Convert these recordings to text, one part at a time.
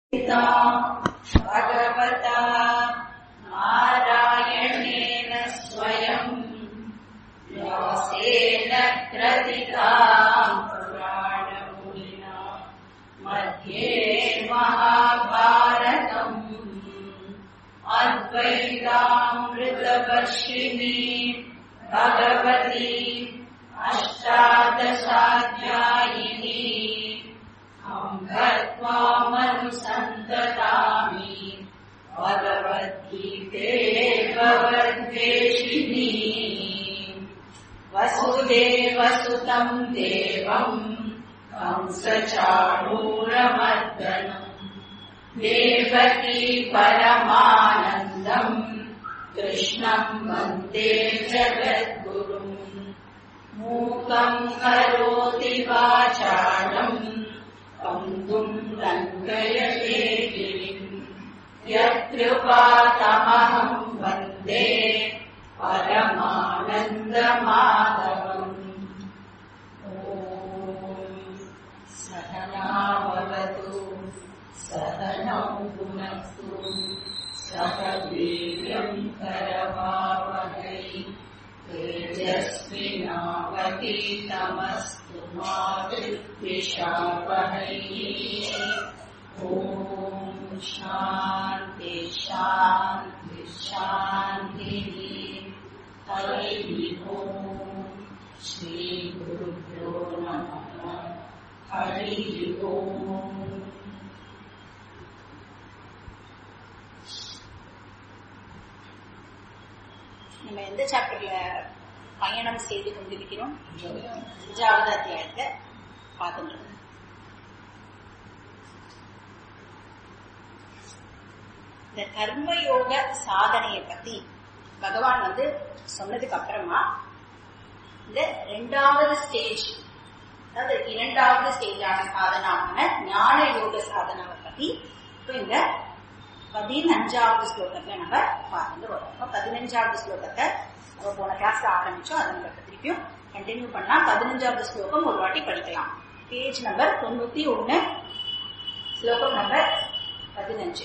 पिता भगवता नारायणेन स्वयम् व्यासेन ग्रथिताम् पुराणमुनिना मध्ये महाभारतम् अद्वैतामृतवर्षिणी भगवती अष्टादशाध्यायिनी अम्भत्वामनुसन्ततामि भगवद्गीते भवद्वेषिणी वसुदेवसुतम् देवम् कंसचाणूरमर्दनम् देवकी परमानन्दम् कृष्णम् वन्दे जगद्गुरुम् मूकम् करोति वाचालम् पङ्गुम् लङ्कयते गिरिम् यत्कृपातमहम् वन्दे परमानन्दमाधवम् ॐ सहनावतु सहनौ गुणस्तु सह वीर्यम् करवावहै तेजस्विनावतीतमस्तु मा विद्विषावहै ॐ शान्ति शान्ति शान्तिः हरिः ॐ श्रीगुरुभ्यो नमः हरिः ॐ நம்ம எந்த சாப்டர்ல பயணம் செய்து கொண்டிருக்கிறோம் அஞ்சாவது அத்தியாயத்தை பார்த்துட்டு இருக்கோம். இந்த கர்மயோக சாதனையை பத்தி பகவான் வந்து சொன்னதுக்கு அப்புறமா இந்த ரெண்டாவது ஸ்டேஜ் அதாவது இரண்டாவது ஸ்டேஜான சாதனான ஞான யோக சாதனாவை பத்தி இப்போ இந்த பதினஞ்சாவது ஸ்லோகத்தை நம்ம பார்த்துட்டு வரோம் அப்ப பதினஞ்சாவது ஸ்லோகத்தை நம்ம போன கிளாஸ்ல ஆரம்பிச்சோம் அதை நம்ம இப்ப திருப்பியும் கண்டினியூ பண்ணலாம் பதினஞ்சாவது ஸ்லோகம் ஒரு வாட்டி படிக்கலாம் பேஜ் நம்பர் தொண்ணூத்தி ஒண்ணு ஸ்லோகம் நம்பர் பதினஞ்சு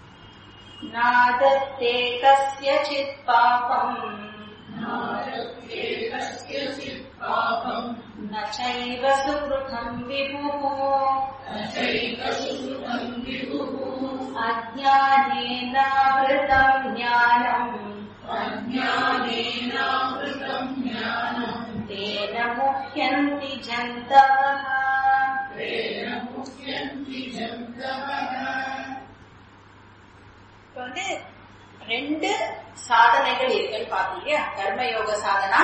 நாதத்தே கஸ்யசித் பாபம் न चैव सुकृतम् विभुः अज्ञानेनावृतम् ज्ञानम् तेन मुह्यन्ति जन्तवः இப்ப வந்து ரெண்டு சாதனைகள் இருக்குன்னு பாத்தீங்க கர்மயோக சாதனா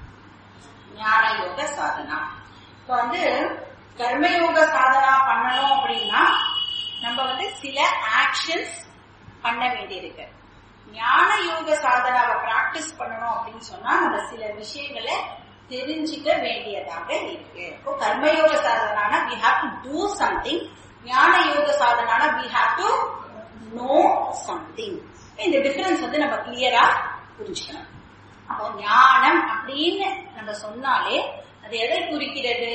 ஞான யோக சாதனா இப்ப வந்து கர்மயோக சாதனா பண்ணணும் அப்படின்னா நம்ம வந்து சில ஆக்ஷன்ஸ் பண்ண வேண்டியிருக்கு ஞான யோக சாதனாவை பிராக்டிஸ் பண்ணணும் அப்படின்னு சொன்னா நம்ம சில விஷயங்களை தெரிஞ்சுக்க வேண்டியதாக இருக்கு இப்போ கர்மயோக சாதனானா we have to do something ஞான யோக சாதனானா we have to know something இந்த டிஃபரன்ஸ் வந்து நம்ம கிளியரா புரிஞ்சுக்கணும் அப்போ ஞானம் அப்படின்னு நம்ம சொன்னாலே அது எதை குறிக்கிறது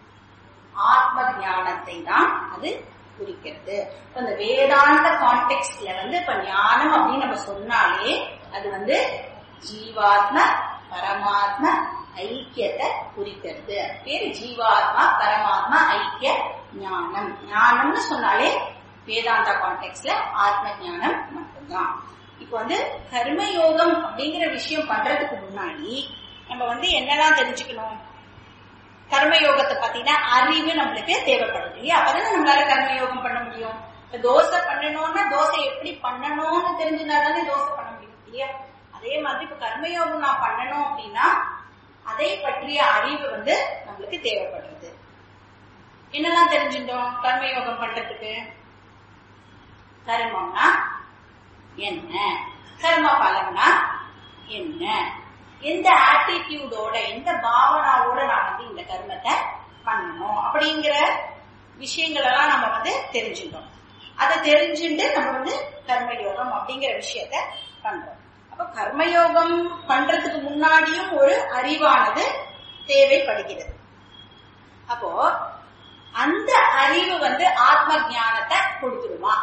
ஆத்ம ஞானத்தை தான் அது குறிக்கிறது இப்ப இந்த வேதாந்த கான்டெக்ட்ல வந்து இப்ப ஞானம் அப்படின்னு நம்ம சொன்னாலே அது வந்து ஜீவாத்ம பரமாத்ம ஐக்கியத்தை குறிக்கிறது பேரு ஜீவாத்மா பரமாத்மா ஐக்கிய ஞானம் ஞானம்னு சொன்னாலே வேதாந்த கான்டெக்ட்ல ஆத்ம ஞானம் மட்டும்தான் இப்போ வந்து கர்மயோகம் அப்படிங்கிற விஷயம் பண்றதுக்கு முன்னாடி நம்ம வந்து என்னெல்லாம் தெரிஞ்சுக்கணும் கர்மயோகத்தை பத்தின அறிவு நம்மளுக்கு தேவைப்படுது இல்லையா அப்பதானே நம்மளால கர்மயோகம் பண்ண முடியும் இப்ப தோசை பண்ணணும்னா தோசை எப்படி பண்ணணும்னு தெரிஞ்சுனா தானே தோசை பண்ண முடியும் இல்லையா அதே மாதிரி இப்ப கர்மயோகம் நான் பண்ணணும் அப்படின்னா அதை பற்றிய அறிவு வந்து நம்மளுக்கு தேவைப்படுறது என்னெல்லாம் தெரிஞ்சுட்டோம் கர்மயோகம் பண்றதுக்கு கர்மம்னா என்ன கர்ம பலம்னா என்ன எந்த ஆட்டிடியூடோட எந்த பாவனாவோட நான் வந்து இந்த கர்மத்தை பண்ணணும் அப்படிங்கிற விஷயங்கள் எல்லாம் நம்ம வந்து தெரிஞ்சுட்டோம் அதை தெரிஞ்சுட்டு நம்ம வந்து கர்மயோகம் அப்படிங்கிற விஷயத்த பண்றோம் அப்ப கர்மயோகம் பண்றதுக்கு முன்னாடியும் ஒரு அறிவானது தேவைப்படுகிறது அப்போ அந்த அறிவு வந்து ஆத்ம ஞானத்தை கொடுத்துருமா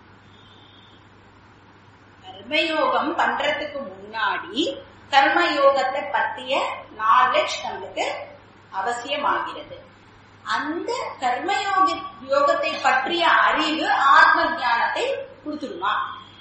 கர்மயோகம் பண்றதுக்கு முன்னாடி கர்மயோகத்தை பத்திய நாலேஜ் நம்மளுக்கு அவசியமாகிறது அந்த கர்மயோக யோகத்தை பற்றிய அறிவு ஆத்ம ஞானத்தை கொடுத்துருமா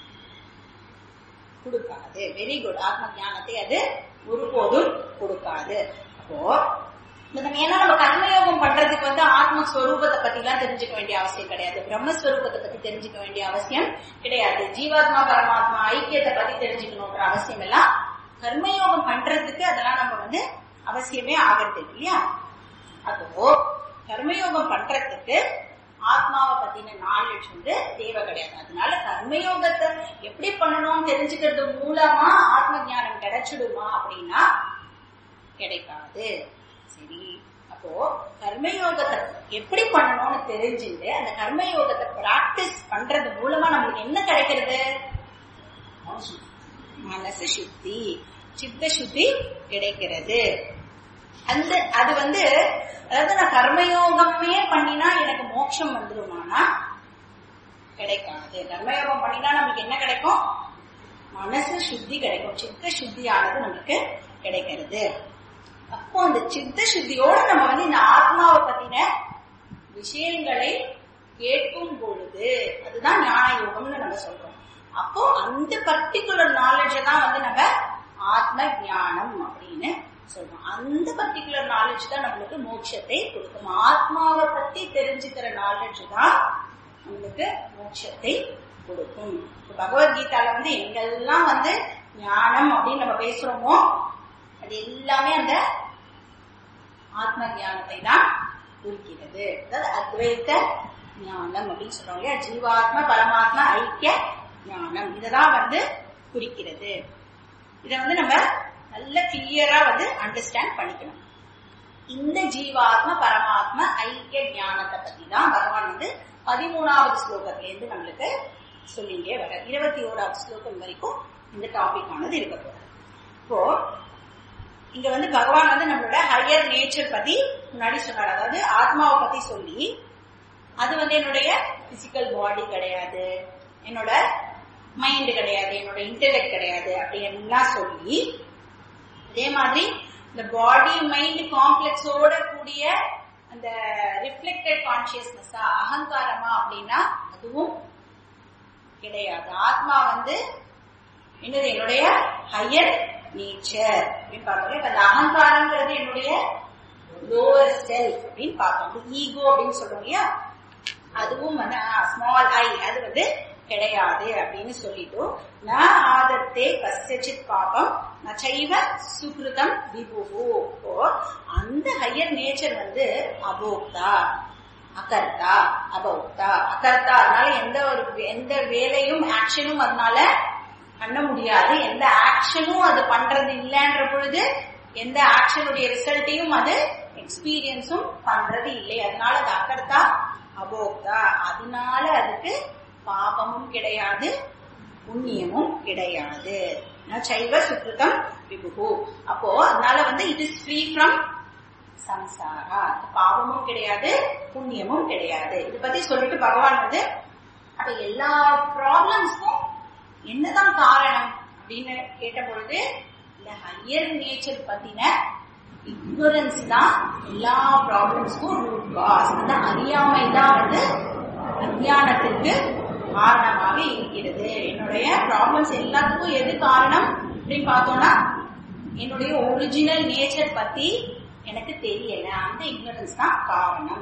கொடுக்காது வெரி குட் ஆத்ம ஞானத்தை அது ஒருபோதும் கொடுக்காது அப்போ இப்ப நம்ம ஏன்னா நம்ம கர்மயோகம் பண்றதுக்கு வந்து ஆத்மஸ்வரூபத்தை பத்தி எல்லாம் தெரிஞ்சுக்க வேண்டிய அவசியம் கிடையாது பிரம்மஸ்வரூபத்தை பத்தி தெரிஞ்சுக்க வேண்டிய அவசியம் கிடையாது ஜீவாத்மா பரமாத்மா ஐக்கியத்தை பத்தி தெரிஞ்சுக்கணுன்ற அவசியம் எல்லாம் கர்மயோகம் பண்றதுக்கு அதெல்லாம் நம்ம வந்து அவசியமே ஆகிறது இல்லையா அப்போ கர்மயோகம் பண்றதுக்கு ஆத்மாவை பத்தின நாலேஜ் வந்து தேவை கிடையாது அதனால கர்மயோகத்தை எப்படி பண்ணணும்னு தெரிஞ்சுக்கிறது மூலமா ஆத்ம ஞானம் கிடைச்சிடுமா அப்படின்னா கிடைக்காது சரி அப்போ கர்மயோகத்தை எப்படி பண்ணணும்னு தெரிஞ்சுட்டு அந்த கர்மயோகத்தை பிராக்டிஸ் பண்றது மூலமா நம்மளுக்கு என்ன கிடைக்கிறது மனசு சுத்தி சித்த சுத்தி கிடைக்கிறது அந்த அது வந்து அதாவது நான் கர்மயோகமே பண்ணினா எனக்கு மோட்சம் வந்துருமானா கிடைக்காது கர்மயோகம் பண்ணினா நமக்கு என்ன கிடைக்கும் மனசு சுத்தி கிடைக்கும் சித்த சுத்தியானது நமக்கு கிடைக்கிறது அப்போ அந்த சித்த சுத்தியோட நம்ம வந்து இந்த ஆத்மாவை பத்தின விஷயங்களை கேட்கும் பொழுது அதுதான் ஞான யோகம்னு நம்ம சொல்றோம் அப்போ அந்த பர்டிகுலர் நாலேஜை தான் வந்து நம்ம ஆத்ம ஞானம் அப்படின்னு சொல்றோம் அந்த பர்டிகுலர் நாலேஜ் தான் நம்மளுக்கு மோட்சத்தை கொடுக்கும் ஆத்மாவை பத்தி தெரிஞ்சுக்கிற நாலேஜ் தான் நம்மளுக்கு மோட்சத்தை கொடுக்கும் இப்ப பகவத்கீதால வந்து எங்கெல்லாம் வந்து ஞானம் அப்படின்னு நம்ம பேசுறோமோ அது எல்லாமே அந்த ஆத்ம ஞானத்தை தான் குறிக்கிறது அதாவது அத்வைத்த ஞானம் அப்படின்னு சொல்றோம் இல்லையா ஜீவாத்ம பரமாத்மா ஐக்கிய ஞானம் இததான் வந்து குறிக்கிறது இத வந்து நம்ம நல்ல கிளியரா வந்து அண்டர்ஸ்டாண்ட் பண்ணிக்கணும் இந்த ஜீவாத்ம பரமாத்ம ஐக்கிய ஞானத்தை பத்தி தான் பகவான் வந்து பதிமூணாவது ஸ்லோகத்துல இருந்து நம்மளுக்கு சொல்லிட்டே வர இருபத்தி ஓராவது ஸ்லோகம் வரைக்கும் இந்த டாபிக் ஆனது இருக்க போகுது இப்போ இங்க வந்து பகவான் வந்து நம்மளோட ஹையர் நேச்சர் பத்தி முன்னாடி சொன்னார் அதாவது ஆத்மாவை பத்தி சொல்லி அது வந்து என்னுடைய பிசிக்கல் பாடி கிடையாது என்னோட மைண்ட் கிடையாது என்னோட இன்டெலெக்ட் கிடையாது அப்படி எல்லாம் சொல்லி அதே மாதிரி இந்த பாடி மைண்ட் காம்ப்ளெக்ஸோட கூடிய அந்த ரிஃப்ளெக்டட் கான்சியஸ்னஸா அகங்காரமா அப்படின்னா அதுவும் கிடையாது ஆத்மா வந்து என்னது என்னுடைய ஹையர் நேச்சர் அப்படின்னு பார்த்தோம் அந்த அகங்காரங்கிறது என்னுடைய லோவர் செல்ஃப் அப்படின்னு பார்த்தோம் ஈகோ அப்படின்னு சொல்றோம் இல்லையா அதுவும் வந்து ஸ்மால் ஐ அது வந்து கிடையாது அப்படின்னு சொல்லிட்டு ந ஆதத்தே கசித் பாபம் நச்சைவ சுகிருதம் விபுகு இப்போ அந்த ஹையர் நேச்சர் வந்து அபோக்தா அகர்த்தா அபோக்தா அகர்த்தா அதனால எந்த ஒரு எந்த வேலையும் ஆக்ஷனும் அதனால பண்ண முடியாது எந்த ஆக்ஷனும் அது பண்றது இல்லைன்ற பொழுது எந்த ஆக்ஷனுடைய ரிசல்ட்டையும் அது எக்ஸ்பீரியன்ஸும் பண்றது இல்லை அதனால அது அகர்த்தா அபோக்தா அதனால அதுக்கு பாபமும் கிடையாது புண்ணியமும் கிடையாது சைவ சுக்ருதம் விபுகு அப்போ அதனால வந்து it is free from samsara பாவமும் கிடையாது புண்ணியமும் கிடையாது இதை பத்தி சொல்லிட்டு பகவான் வந்து அப்ப எல்லா ப்ராப்ளம்ஸ்க்கும் என்னதான் காரணம் அப்படின்னு கேட்ட பொழுது இந்த ஹையர் நேச்சர் பத்தின இக்னோரன்ஸ் தான் எல்லா ப்ராப்ளம்ஸ்க்கும் ரூட் காஸ் அந்த அறியாமை தான் வந்து அஞ்ஞானத்திற்கு காரணமாக இருக்கிறது என்னுடைய ப்ராப்ளம்ஸ் எல்லாத்துக்கும் எது காரணம் அப்படின்னு பார்த்தோம்னா என்னுடைய ஒரிஜினல் நேச்சர் பத்தி எனக்கு தெரியல அந்த இக்னரன்ஸ் தான் காரணம்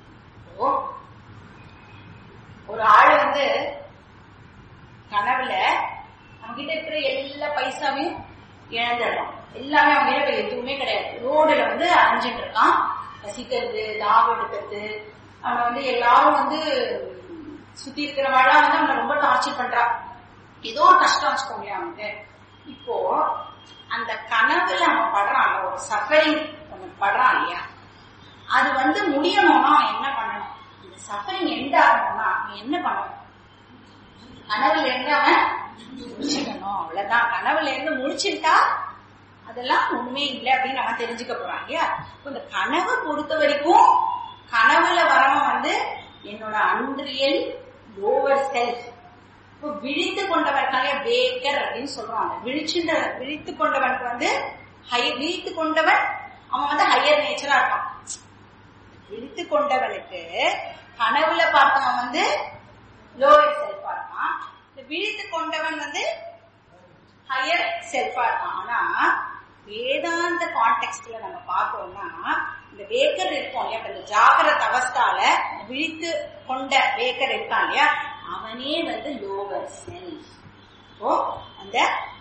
ஒரு ஆள் வந்து கனவுல அவங்கிட்ட இருக்கிற எல்லா பைசாவையும் இழந்துடுறான் எல்லாமே அவங்க கிட்ட எதுவுமே கிடையாது ரோடுல வந்து அரைஞ்சிட்டு இருக்கான் ரசிக்கிறது லாபம் எடுக்கிறது அவனை வந்து எல்லாரும் வந்து சுத்தி இருக்கிறவெல்லாம் வந்து அவனை ரொம்ப டார்ச்சர் பண்றா ஏதோ ஒரு கஷ்டம் வச்சுக்கோங்களேன் அவனுக்கு இப்போ அந்த கனவுல அவன் படுறான் ஒரு சஃபரிங் அவன் படுறான் இல்லையா அது வந்து முடியணும்னா அவன் என்ன பண்ணணும் இந்த சஃபரிங் எண்ட் ஆகணும்னா அவன் என்ன பண்ணணும் கனவுல இருந்து அவன் முடிச்சுக்கணும் அவ்வளவுதான் கனவுல இருந்து முடிச்சுட்டா அதெல்லாம் உண்மை இல்லை அப்படின்னு அவன் தெரிஞ்சுக்க போறான் இல்லையா இந்த கனவை பொறுத்த வரைக்கும் கனவுல வரவன் வந்து என்னோட அன்றியல் லோவர் செல்ஃப் இப்போ விழித்து கொண்டவர்காலே வேக்கர் அப்படின்னு சொல்றாங்க விழிச்சுன்ற விழித்து கொண்டவனுக்கு வந்து ஹை விழித்து கொண்டவன் அவன் வந்து ஹையர் நேச்சரா இருப்பான் விழித்து கொண்டவனுக்கு கனவுல பார்த்தவன் வந்து லோவர் செல்ஃபா இருப்பான் இந்த விழித்து கொண்டவன் வந்து ஹையர் செல்ஃபா இருப்பான் ஆனா வேதாந்த கான்டெக்ட்ல நம்ம பார்த்தோம்னா இந்த வேக்கர் இருக்கும் இல்லையா இப்ப இந்த ஜாகிரத அவஸ்தால விழித்து கொண்ட வேக்கர் இருக்கான் இல்லையா அவனே வந்து லோவர் செல்ஃப் ஓ அந்த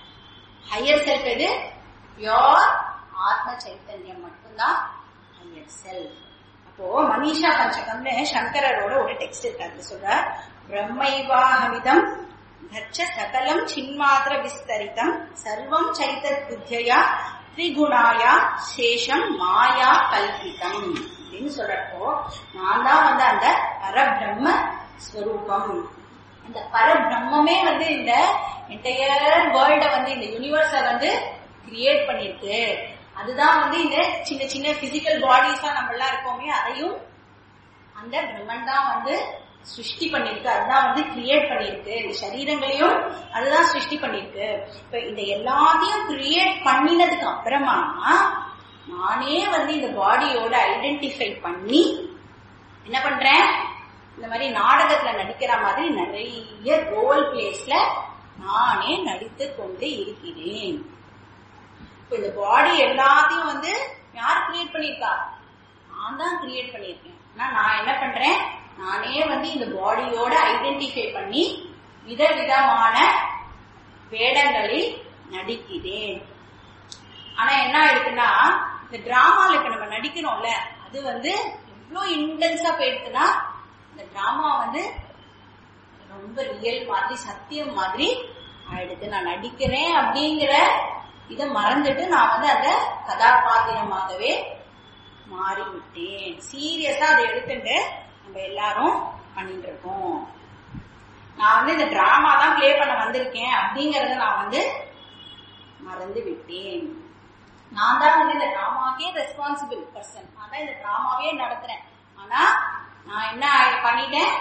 ஹையர் செல்ஃப் எது பியோர் ஆத்ம சைத்தன்யம் மட்டும்தான் ஹையர் செல்ஃப் அப்போ மனிஷா பஞ்சகம்னு சங்கரரோட ஒரு டெக்ஸ்ட் இருக்கு அது சொல்ற பிரம்மைவாஹமிதம் தட்ச சகலம் சின்மாத்திர விஸ்தரிதம் சர்வம் சைத்தத் புத்தியா திரிகுணாயா சேஷம் மாயா கல்பிதம் அப்படின்னு சொல்றப்போ நான் தான் வந்து அந்த பரபிரம்ம ஸ்வரூபம் அந்த பரபிரம்மே வந்து இந்த என்டையர் வேர்ல்ட வந்து இந்த யூனிவர்ஸ வந்து கிரியேட் பண்ணிருக்கு அதுதான் வந்து இந்த சின்ன சின்ன பிசிக்கல் பாடிஸா நம்ம எல்லாம் இருக்கோமே அதையும் அந்த பிரம்மன் தான் வந்து சிருஷ்டி பண்ணிருக்கு அதுதான் வந்து கிரியேட் பண்ணிருக்கு இந்த சரீரங்களையும் அதுதான் சிருஷ்டி பண்ணிருக்கு இப்ப இந்த எல்லாத்தையும் கிரியேட் பண்ணினதுக்கு அப்புறமா நானே வந்து இந்த பாடியோட ஐடென்டிஃபை பண்ணி என்ன பண்றேன் இந்த மாதிரி நாடகத்துல நடிக்கிற மாதிரி நிறைய ரோல் பிளேஸ்ல நானே நடித்து கொண்டு இருக்கிறேன் இப்ப இந்த பாடி எல்லாத்தையும் வந்து யார் கிரியேட் பண்ணிருக்கா நான் தான் கிரியேட் பண்ணியிருக்கேன் ஆனா நான் என்ன பண்றேன் நானே வந்து இந்த பாடியோட ஐடென்டிஃபை பண்ணி விதவிதமான வேடங்களில் நடிக்கிறேன் ஆனா என்ன ஆயிடுக்குன்னா இந்த டிராமால இப்ப நம்ம நடிக்கிறோம்ல அது வந்து எவ்வளவு இன்டென்ஸா போயிடுச்சுன்னா இந்த டிராமா வந்து ரொம்ப ரியல் மாதிரி சத்தியம் மாதிரி ஆயிடுது நான் நடிக்கிறேன் அப்படிங்கிற இதை மறந்துட்டு நான் வந்து அந்த கதாபாத்திரமாகவே மாறிவிட்டேன் சீரியஸா அதை எடுத்துட்டு நம்ம எல்லாரும் பண்ணிட்டு இருக்கோம் நான் வந்து இந்த டிராமா தான் பிளே பண்ண வந்திருக்கேன் அப்படிங்கறத நான் வந்து மறந்து விட்டேன் நான் தான் வந்து இந்த டிராமாக்கே ரெஸ்பான்சிபிள் பர்சன் நான் தான் இந்த டிராமாவே நடத்துறேன் ஆனா நான் என்ன ஆயி- பண்ணிட்டேன்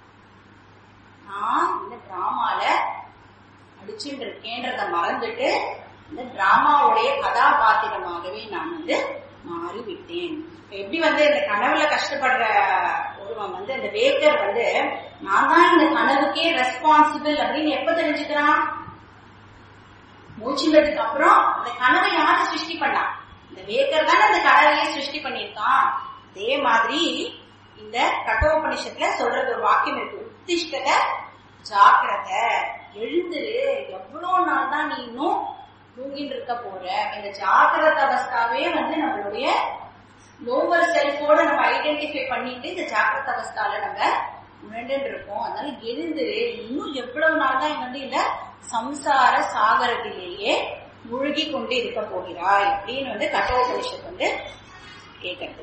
நான் இந்த டிராமால அடிச்சுட்டு இருக்கேன்றத மறந்துட்டு இந்த டிராமாவுடைய கதாபாத்திரமாகவே நான் வந்து மாறிவிட்டேன் இப்ப எப்படி வந்து இந்த கனவுல கஷ்டப்படுற ஒருவன் வந்து இந்த வேக்கர் வந்து நான் தான் இந்த கனவுக்கே ரெஸ்பான்சிபிள் அப்படின்னு எப்ப தெரிஞ்சுக்கிறான் மூச்சுனதுக்கு அப்புறம் அந்த கனவை யாரு சிருஷ்டி பண்ணா இந்த வேக்கர் தானே அந்த கனவையே சிருஷ்டி பண்ணியிருக்கான் அதே மாதிரி இந்த கட்டோபனிஷத்துல சொல்றது ஒரு வாக்கியம் இருக்கு உத்திஷ்டத ஜாக்கிரத எழுந்துரு எவ்வளவு நாள் தான் நீ இன்னும் தூங்கிட்டு இருக்க போற இந்த ஜாக்கிரத அவஸ்தாவே வந்து நம்மளுடைய லோவர் செல்ஃபோட நம்ம ஐடென்டிஃபை பண்ணிட்டு இந்த ஜாக்கிரத அவஸ்தால நம்ம உணர்ந்துட்டு இருக்கோம் அதனால எழுந்துரு இன்னும் எவ்வளவு நாள் தான் வந்து இந்த சம்சார சாகரத்திலேயே மூழ்கி கொண்டு இருக்க போகிறாய் அப்படின்னு வந்து கட்டோபனிஷத் வந்து கேட்கறது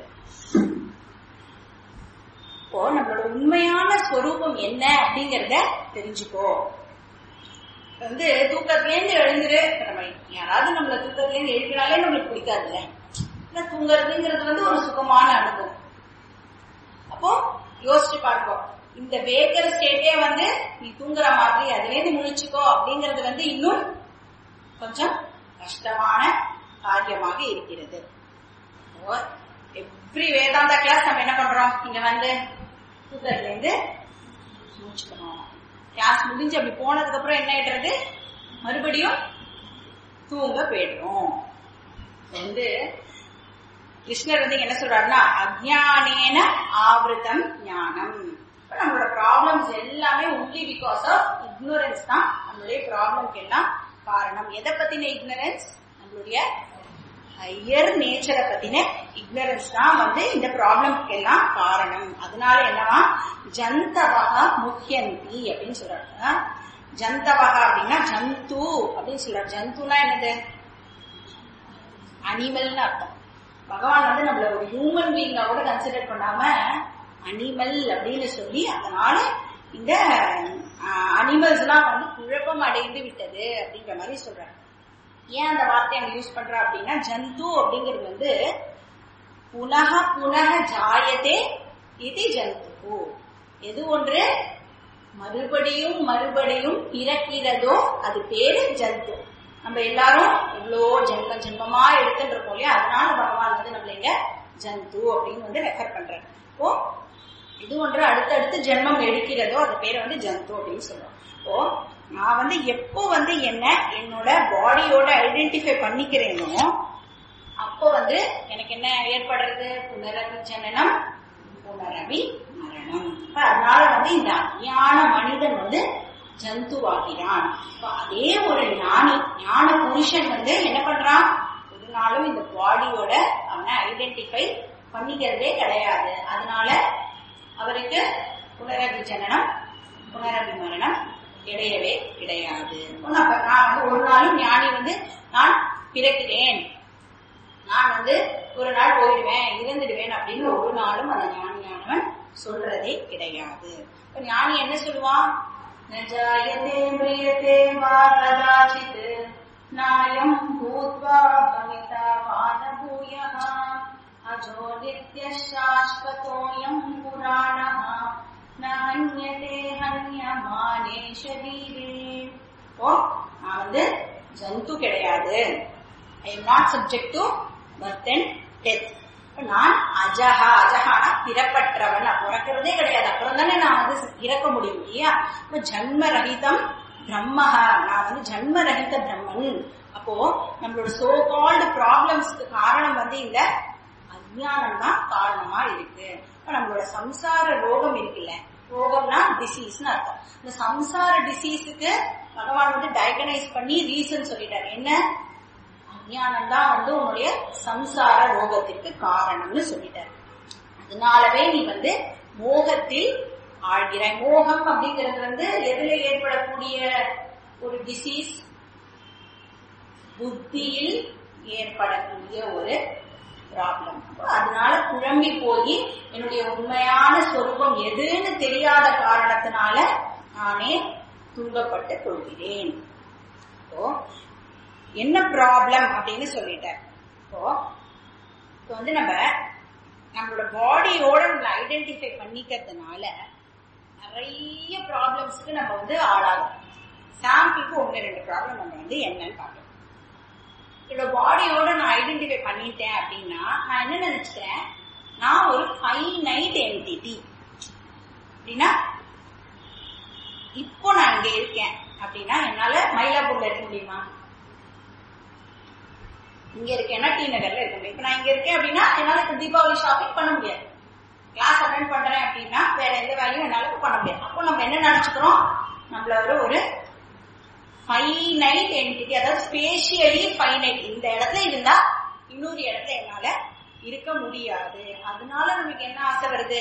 இப்போ நம்மளோட உண்மையான ஸ்வரூபம் என்ன அப்படிங்கறத தெரிஞ்சுக்கோ இப்ப வந்து தூக்கத்துல இருந்து எழுந்துரு இப்ப நம்ம யாராவது நம்மள தூக்கத்துல இருந்து எழுப்பினாலே நம்மளுக்கு பிடிக்காதுல்ல இல்ல தூங்குறதுங்கிறது வந்து ஒரு சுகமான அனுபவம் அப்போ யோசிச்சு பார்ப்போம் இந்த வேக்கிற ஸ்டேட்டே வந்து நீ தூங்குற மாதிரி அதுல இருந்து முழிச்சுக்கோ அப்படிங்கறது வந்து இன்னும் கொஞ்சம் கஷ்டமான காரியமாக இருக்கிறது எவ்ரி வேதாந்தா கிளாஸ் நம்ம என்ன பண்றோம் இங்க வந்து தூக்கத்துல இருந்து முடிச்சுக்கணும் கிளாஸ் முடிஞ்சு அப்படி போனதுக்கு அப்புறம் என்ன ஆயிடுறது மறுபடியும் தூங்க போயிடுறோம் வந்து கிருஷ்ணர் வந்து என்ன சொல்றாருன்னா அஜ்ஞானேன ஆவருத்தம் ஞானம் இப்ப நம்மளோட ப்ராப்ளம்ஸ் எல்லாமே ஒன்லி பிகாஸ் ஆஃப் இக்னோரன்ஸ் தான் நம்மளுடைய ப்ராப்ளம்க்கு எல்லாம் காரணம் எதை பத்தின இக்னரன்ஸ் நம்மளுடைய ஹையர் நேச்சரை பத்தின இக்னரன்ஸ் தான் வந்து இந்த ப்ராப்ளம்க்கு எல்லாம் காரணம் அதனால என்னவா ஜந்தவகா முக்கியந்தி அப்படின்னு சொல்றாங்க ஜந்தவகா அப்படின்னா ஜந்து அப்படின்னு சொல்றாரு ஜந்துனா என்னது அனிமல்னு அர்த்தம் பகவான் வந்து நம்மள ஒரு ஹியூமன் பீயிங்கா கூட கன்சிடர் பண்ணாம அனிமல் அப்படின்னு சொல்லி அதனால இந்த அனிமல்ஸ் எல்லாம் வந்து குழப்பம் அடைந்து விட்டது அப்படிங்கிற மாதிரி சொல்றாங்க ஏன் அந்த வார்த்தையை அங்க யூஸ் பண்றா அப்படின்னா ஜந்து அப்படிங்கிறது வந்து புனக புனக ஜாயதே இது ஜந்து எது ஒன்று மறுபடியும் மறுபடியும் பிறக்கிறதோ அது பேரு ஜந்து நம்ம எல்லாரும் இவ்வளோ ஜென்ம ஜென்மமா எடுத்துட்டு இருக்கோம் இல்லையா அதனால பகவான் வந்து நம்மள இங்க ஜந்து அப்படின்னு வந்து ரெஃபர் பண்றாரு இப்போ இது ஒன்று அடுத்தடுத்து ஜென்மம் எடுக்கிறதோ அது பேரை வந்து ஜந்து அப்படின்னு சொல்றோம் இப்போ நான் வந்து எப்போ வந்து என்ன என்னோட பாடியோட ஐடென்டிஃபை பண்ணிக்கிறேனோ அப்போ வந்து எனக்கு என்ன ஏற்படுறது புனரபி ஜனனம் புனரபி மரணம் இப்ப அதனால வந்து இந்த அஞ்ஞான மனிதன் வந்து ஜந்துவாகிறான் இப்ப அதே ஒரு ஞானி ஞான புருஷன் வந்து என்ன பண்றான் ஒரு நாளும் இந்த பாடியோட அவனை ஐடென்டிஃபை பண்ணிக்கிறதே கிடையாது அதனால அவருக்கு புனரபி ஜனனம் புனரபி மரணம் கிடையவே கிடையாது நான் நான் வந்து ஒரு நாளும் ஞானி வந்து நான் பிறக்கிறேன் நான் வந்து ஒரு நாள் போயிடுவேன் இறந்துடுவேன் அப்படின்னு ஒரு நாளும் அந்த ஞானியானவன் சொல்றதே கிடையாது இப்ப ஞானி என்ன சொல்லுவான் நஜாயதே மிரியதே வா கதாச்சித் நாயம் பூத்வா பவிதா வானபூயः அஜோ நித்ய சாஸ்வதோயம் புராணः ந ஹன்யதே ஹன்யமானே ஷரீரே ஓ நான் வந்து ஜந்து கிடையாது I am not subject to birth and death நான் அஜஹா அஜஹானா பிறப்பற்றவன் நான் பிறக்கிறதே கிடையாது அப்புறம் தானே நான் வந்து இறக்க முடியும் இல்லையா இப்ப ஜன்ம ரஹிதம் பிரம்மஹா நான் வந்து ஜன்ம ரஹித பிரம்மன் அப்போ நம்மளோட சோ கால்டு ப்ராப்ளம்ஸ்க்கு காரணம் வந்து இந்த அஜ்ஞானம் தான் காரணமா இருக்கு இப்ப நம்மளோட சம்சார ரோகம் இருக்குல்ல ரோகம்னா டிசீஸ்னு அர்த்தம் இந்த சம்சார டிசீஸுக்கு பகவான் வந்து டயகனைஸ் பண்ணி ரீசன் சொல்லிட்டாரு என்ன அஜ்ஞானம் தான் வந்து உன்னுடைய சம்சார ரோகத்திற்கு காரணம்னு சொல்லிட்டாரு அதனாலவே நீ வந்து மோகத்தில் ஆழ்கிறாய் மோகம் அப்படிங்கிறது வந்து எதுல ஏற்படக்கூடிய ஒரு டிசீஸ் புத்தியில் ஏற்படக்கூடிய ஒரு ப்ராப்ளம் அதனால குழம்பி போய் என்னுடைய உண்மையான சொரூபம் எதுன்னு தெரியாத காரணத்தினால நானே துன்பப்பட்டு கொள்கிறேன் இப்போ என்ன ப்ராப்ளம் அப்படின்னு சொல்லிட்டேன் இப்போ இப்போ வந்து நம்ம நம்மளோட பாடியோட நம்மளை ஐடென்டிஃபை பண்ணிக்கிறதுனால நிறைய ப்ராப்ளம்ஸ்க்கு நம்ம வந்து ஆளாகும் சாம்பிளுக்கு ஒன்று ரெண்டு ப்ராப்ளம் நம்ம வந்து என்னன்னு பார்க்கலாம் என்னோட பாடியோட நான் ஐடென்டிஃபை பண்ணிட்டேன் அப்படின்னா நான் என்ன நினைச்சுக்கிறேன் நான் ஒரு ஃபைனைட் என்டிட்டி அப்படின்னா இப்போ நான் இங்க இருக்கேன் அப்படின்னா என்னால மயிலாப்பூர்ல இருக்க முடியுமா இங்க இருக்கேன்னா டி நகர்ல இருக்க முடியும் இப்ப நான் இங்க இருக்கேன் அப்படின்னா என்னால இப்ப தீபாவளி ஷாப்பிங் பண்ண முடியாது கிளாஸ் அட்டன் பண்றேன் அப்படின்னா வேற எந்த வேலையும் என்னால இப்ப பண்ண முடியாது அப்போ நம்ம என்ன நினைச்சுக்கிறோம் நம்மள ஒரு ஒரு ஃபைனைட் என்டிட்டி அதாவது ஸ்பேஷியலி ஃபைனைட் இந்த இடத்துல இருந்தா இன்னொரு இடத்துல என்னால இருக்க முடியாது அதனால நமக்கு என்ன ஆசை வருது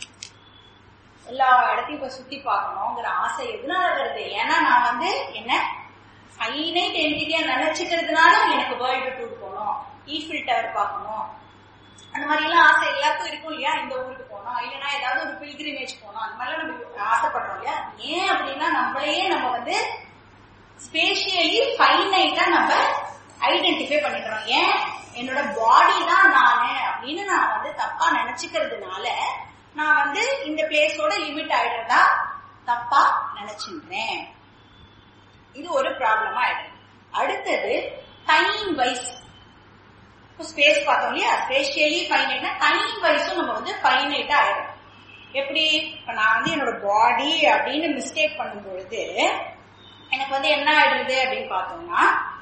எல்லா இடத்தையும் இப்ப சுத்தி பார்க்கணுங்கிற ஆசை எதனால வருது ஏன்னா நான் வந்து என்ன ஃபைனைட் என்டிட்டியா நினைச்சுக்கிறதுனால எனக்கு வேர்ல்டு டூர் போகணும் ஈஃபில் டவர் பார்க்கணும் அந்த மாதிரி எல்லாம் ஆசை எல்லாருக்கும் இருக்கும் இல்லையா இந்த ஊருக்கு போனோம் இல்லைன்னா ஏதாவது ஒரு பில்கிரிமேஜ் போனோம் அந்த மாதிரிலாம் நம்ம ஆசைப்படுறோம் இல்லையா ஏன் அப்படின்னா நம்மளையே நம்ம வந்து ஸ்பேஷியலி ஃபைனைட்டா நம்ம ஐடென்டிஃபை பண்ணிக்கிறோம் ஏன் என்னோட பாடி தான் நானு அப்படின்னு நான் வந்து தப்பா நினைச்சுக்கிறதுனால நான் வந்து இந்த பிளேஸோட லிமிட் ஆயிடுறதா தப்பா நினைச்சுன்றேன் இது ஒரு ப்ராப்ளமா ஆயிடுது அடுத்தது டைம் வைஸ் இப்போ ஸ்பேஸ் பார்த்தோம் இல்லையா ஸ்பேஷியலி ஃபைனைட்னா டைம் வைஸும் நம்ம வந்து ஃபைனைட்டா ஆயிடும் எப்படி இப்ப நான் வந்து என்னோட பாடி அப்படின்னு மிஸ்டேக் பண்ணும் பொழுது எனக்கு வந்து என்ன ஆயிடுறது அப்படின்னு பார்த்தோம்னா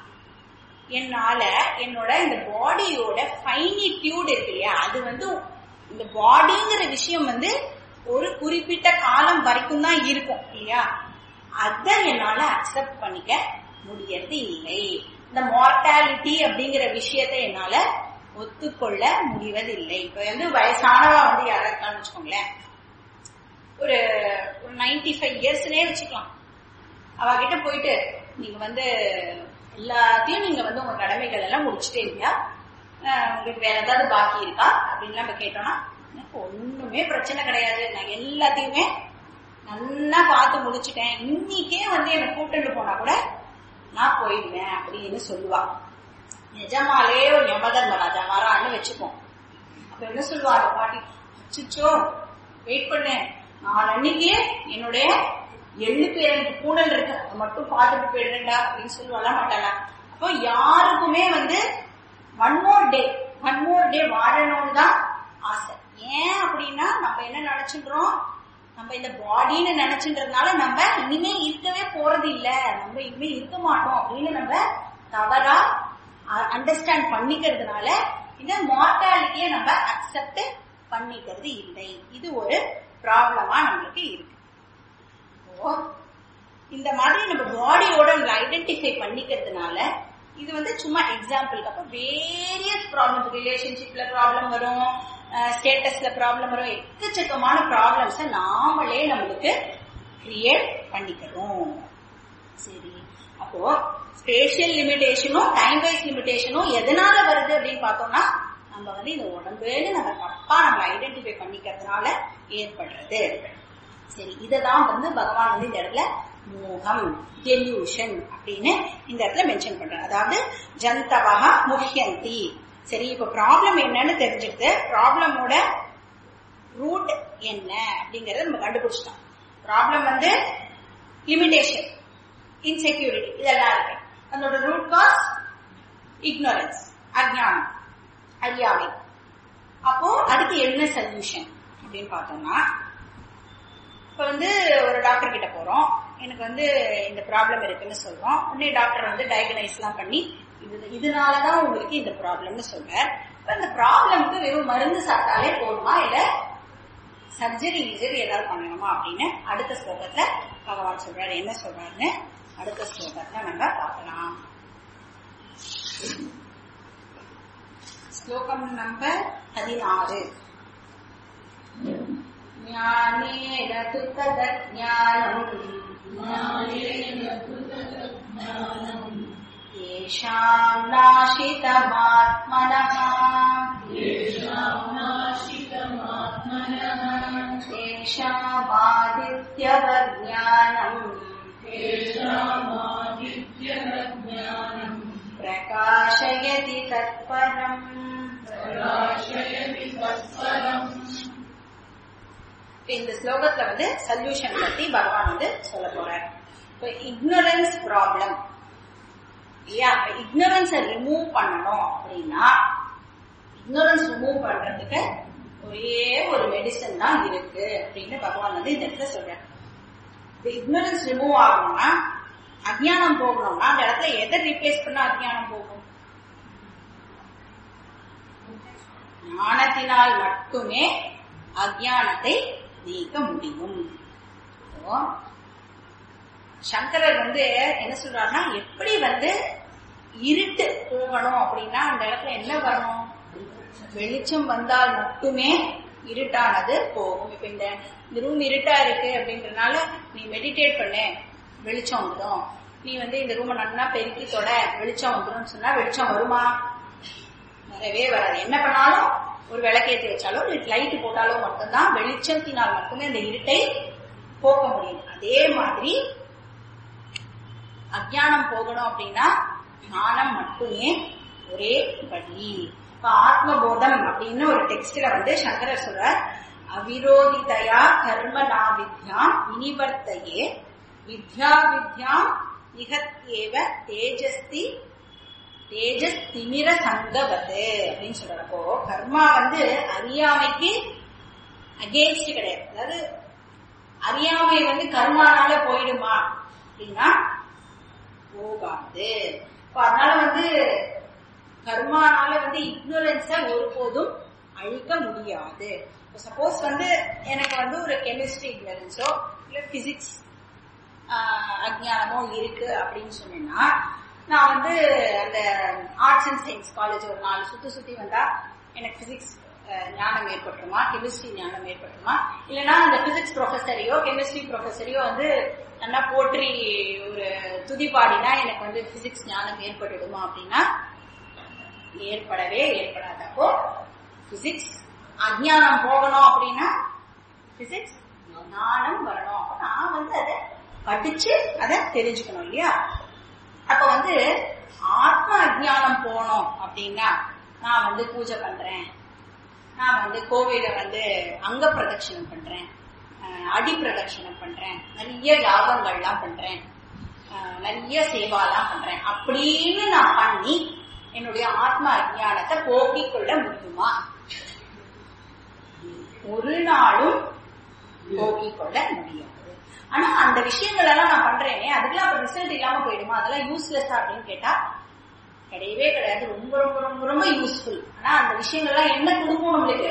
என்னால என்னோட இந்த பாடியோட ஃபைனிட்யூட் இருக்கு இல்லையா அது வந்து இந்த பாடிங்கிற விஷயம் வந்து ஒரு குறிப்பிட்ட காலம் வரைக்கும் தான் இருக்கும் இல்லையா அதை என்னால அக்செப்ட் பண்ணிக்க முடியறது இல்லை இந்த மார்டாலிட்டி அப்படிங்கிற விஷயத்தை என்னால ஒத்துக்கொள்ள முடிவதில்லை இப்ப வந்து வயசானவா வந்து யாரா இருக்கான்னு வச்சுக்கோங்களேன் ஒரு ஒரு நைன்டி ஃபைவ் இயர்ஸ்லயே வச்சுக்கலாம் அவகிட்ட போயிட்டு நீங்க வந்து எல்லாத்தையும் நீங்க வந்து உங்க கடமைகள் எல்லாம் முடிச்சுட்டே இல்லையா உங்களுக்கு வேற ஏதாவது பாக்கி இருக்கா அப்படின்னு நம்ம கேட்டோம்னா எனக்கு ஒண்ணுமே பிரச்சனை கிடையாது நான் எல்லாத்தையுமே நல்லா பார்த்து முடிச்சுட்டேன் இன்னைக்கே வந்து என்னை கூப்பிட்டு போனா கூட நான் போயிடுவேன் அப்படின்னு சொல்லுவா நிஜமாலே ஒரு யமதர்மராஜா வரான்னு வச்சுப்போம் அப்ப என்ன சொல்லுவா அந்த பாட்டி அச்சுச்சோ வெயிட் பண்ணு நாலு அன்னைக்கு என்னுடைய எள்ளு பேர் எனக்கு கூடல் இருக்கு அதை மட்டும் பார்த்துட்டு போயிடுறேன்டா அப்படின்னு சொல்லி வர மாட்டாளா அப்போ யாருக்குமே வந்து one more day one more டே வாழணும்னு தான் ஆசை ஏன் அப்படின்னா நம்ம என்ன நினைச்சுன்றோம் நம்ம இந்த பாடின்னு நினைச்சுன்றதுனால நம்ம இனிமே இருக்கவே போறது இல்ல நம்ம இனிமே இருக்க மாட்டோம் அப்படின்னு நம்ம தவறா அண்டர்ஸ்டாண்ட் பண்ணிக்கிறதுனால இந்த மார்டாலிட்டியை நம்ம அக்செப்ட் பண்ணிக்கிறது இல்லை இது ஒரு ப்ராப்ளமா நம்மளுக்கு இருக்கு ஓ, இந்த மாதிரி நம்ம பாடியோட நம்மளை ஐடென்டிஃபை பண்ணிக்கிறதுனால இது வந்து சும்மா எக்ஸாம்பிள் அப்ப வேரியஸ் ப்ராப்ளம் ரிலேஷன்ஷிப்ல ப்ராப்ளம் வரும் ஸ்டேட்டஸ்ல ப்ராப்ளம் வரும் எக்கச்சக்கமான ப்ராப்ளம்ஸ் நாமளே நம்மளுக்கு கிரியேட் பண்ணிக்கிறோம் சரி அப்போ ஸ்பேஷியல் லிமிடேஷனும் டைம் வைஸ் லிமிடேஷனும் எதனால வருது அப்படின்னு பார்த்தோம்னா நம்ம வந்து இந்த உடம்புன்னு நம்ம தப்பா நம்ம ஐடென்டிஃபை பண்ணிக்கிறதுனால ஏற்படுறது சரி இததான் வந்து பகவான் வந்து இந்த இடத்துல மோகம் டெல்யூஷன் அப்படின்னு இந்த இடத்துல மென்ஷன் பண்றாரு அதாவது ஜந்தவஹ முஹ்யந்தி சரி இப்ப ப்ராப்ளம் என்னன்னு தெரிஞ்சுட்டு ப்ராப்ளமோட ரூட் என்ன அப்படிங்கறத நம்ம கண்டுபிடிச்சிட்டோம் ப்ராப்ளம் வந்து லிமிடேஷன் இன்செக்யூரிட்டி இதெல்லாம் இருக்கு அதோட ரூட் காஸ் இக்னோரன்ஸ் அஜ்ஞானம் அறியாமை அப்போ அதுக்கு என்ன சொல்யூஷன் அப்படின்னு பார்த்தோம்னா இப்ப வந்து ஒரு டாக்டர் கிட்ட போறோம் எனக்கு வந்து இந்த ப்ராப்ளம் இருக்குன்னு சொல்றோம் உடனே டாக்டர் வந்து டயக்னைஸ் எல்லாம் பண்ணி இது இதனாலதான் உங்களுக்கு இந்த ப்ராப்ளம்னு சொல்றார் இப்ப இந்த ப்ராப்ளம்க்கு வெறும் மருந்து சாப்பிட்டாலே போதுமா இல்ல சர்ஜரி கிஜரி ஏதாவது பண்ணணுமா அப்படின்னு அடுத்த ஸ்லோகத்துல பகவான் சொல்றாரு என்ன சொல்றாருன்னு அடுத்த ஸ்லோகத்துல நம்ம பார்க்கலாம் ஸ்லோகம் நம்பர் பதினாறு ज्ञानेन तु तदज्ञानम् येषाम् नाशितमात्मनः तेषामादित्यवज्ञानम् प्रकाशयति तत्परम् இப்ப இந்த ஸ்லோகத்துல வந்து சொல்யூஷன் பத்தி பகவான் வந்து சொல்ல போறார் இப்போ இக்னோரன்ஸ் ப்ராப்ளம் இல்லையா இக்னோரன்ஸை ரிமூவ் பண்ணணும் அப்படின்னா இக்னோரன்ஸ் ரிமூவ் பண்றதுக்கு ஒரே ஒரு மெடிசன் தான் இருக்கு அப்படின்னு பகவான் வந்து இந்த இடத்துல சொல்றாரு இந்த இக்னோரன்ஸ் ரிமூவ் ஆகணும்னா அஜ்ஞானம் போகணும்னா அந்த இடத்துல எதை ரீப்ளேஸ் பண்ணா அஜ்ஞானம் போகும் ஞானத்தினால் மட்டுமே அஜ்ஞானத்தை நீக்க முடியும் So, சங்கரர் வந்து என்ன சொல்றாருன்னா எப்படி வந்து இருட்டு போகணும் அப்படின்னா அந்த இடத்துல என்ன வரணும் வெளிச்சம் வந்தால் மட்டுமே இருட்டானது போகும் இப்ப இந்த இந்த ரூம் இருட்டா இருக்கு அப்படின்றனால நீ மெடிடேட் பண்ணு வெளிச்சம் வந்துடும் நீ வந்து இந்த ரூமை நல்லா பெருக்கி தொட வெளிச்சம் வந்துடும் சொன்னா வெளிச்சம் வருமா வரவே வராது என்ன பண்ணாலும் ஒரு விளக்கேற்றி வச்சாலும் லைட் போட்டாலும் மட்டும்தான் வெளிச்சத்தினால் மட்டுமே அந்த இருட்டை போக்க முடியும் அதே மாதிரி அஜ்ஞானம் போகணும் அப்படின்னா ஞானம் மட்டுமே ஒரே வழி இப்ப ஆத்மபோதம் அப்படின்னு ஒரு டெக்ஸ்ட்ல வந்து சங்கரர் சொல்றார் அவிரோதிதயா கர்ம நாவித்யாம் இனிவர்த்தையே வித்யா வித்யாம் நிகத்யேவ தேஜஸ்தி தேஜஸ் திமிர சங்கவது அப்படின்னு சொல்றப்போ கர்மா வந்து அறியாமைக்கு அகேன்ஸ்ட் கிடையாது அதாவது அறியாமை வந்து கர்மானால போயிடுமா அப்படின்னா போகாது இப்ப அதனால வந்து கர்மானால வந்து இக்னோரன்ஸ ஒருபோதும் அழிக்க முடியாது சப்போஸ் வந்து எனக்கு வந்து ஒரு கெமிஸ்ட்ரி இக்னரன்ஸோ இல்ல பிசிக்ஸ் அஜ்ஞானமோ இருக்கு அப்படின்னு சொன்னேன்னா நான் வந்து அந்த ஆர்ட்ஸ் அண்ட் சயின்ஸ் காலேஜ் ஒரு நாலு சுத்தி சுத்தி வந்தா எனக்கு பிசிக்ஸ் ஞானம் ஏற்பட்டுருமா கெமிஸ்ட்ரி ஞானம் ஏற்பட்டுருமா இல்லைன்னா அந்த பிசிக்ஸ் ப்ரொஃபஸரையோ கெமிஸ்ட்ரி ப்ரொஃபஸரையோ வந்து நல்லா போற்றி ஒரு துதி பாடினா எனக்கு வந்து பிசிக்ஸ் ஞானம் ஏற்பட்டுடுமா அப்படின்னா ஏற்படவே ஏற்படாது அப்போ பிசிக்ஸ் அஜ்ஞானம் போகணும் அப்படின்னா பிசிக்ஸ் ஞானம் வரணும் அப்ப நான் வந்து அதை படிச்சு அதை தெரிஞ்சுக்கணும் இல்லையா அப்ப வந்து ஆத்ம அஜ்ஞானம் போனோம் அப்படின்னா நான் வந்து பூஜை பண்றேன் நான் வந்து கோவில வந்து அங்க பிரதட்சணம் பண்றேன் அஹ் அடி பிரதட்சணம் பண்றேன் நிறைய யாகங்கள்லாம் பண்றேன் அஹ் நிறைய சேவாலாம் பண்றேன் அப்படின்னு நான் பண்ணி என்னுடைய ஆத்ம அஜ்ஞானத்தை போக்கிக் கொள்ள முடியுமா ஒரு நாளும் போக்கிக் கொள்ள முடியாது ஆனா அந்த விஷயங்கள் எல்லாம் நான் பண்றேனே அதுக்கெல்லாம் அப்ப ரிசல்ட் இல்லாம போயிடுமா அதெல்லாம் யூஸ்லெஸ்ஸா அப்படின்னு கேட்டா கிடையவே கிடையாது ரொம்ப ரொம்ப ரொம்ப ரொம்ப யூஸ்ஃபுல் ஆனா அந்த விஷயங்கள்லாம் என்ன கொடுக்கும் நம்மளுக்கு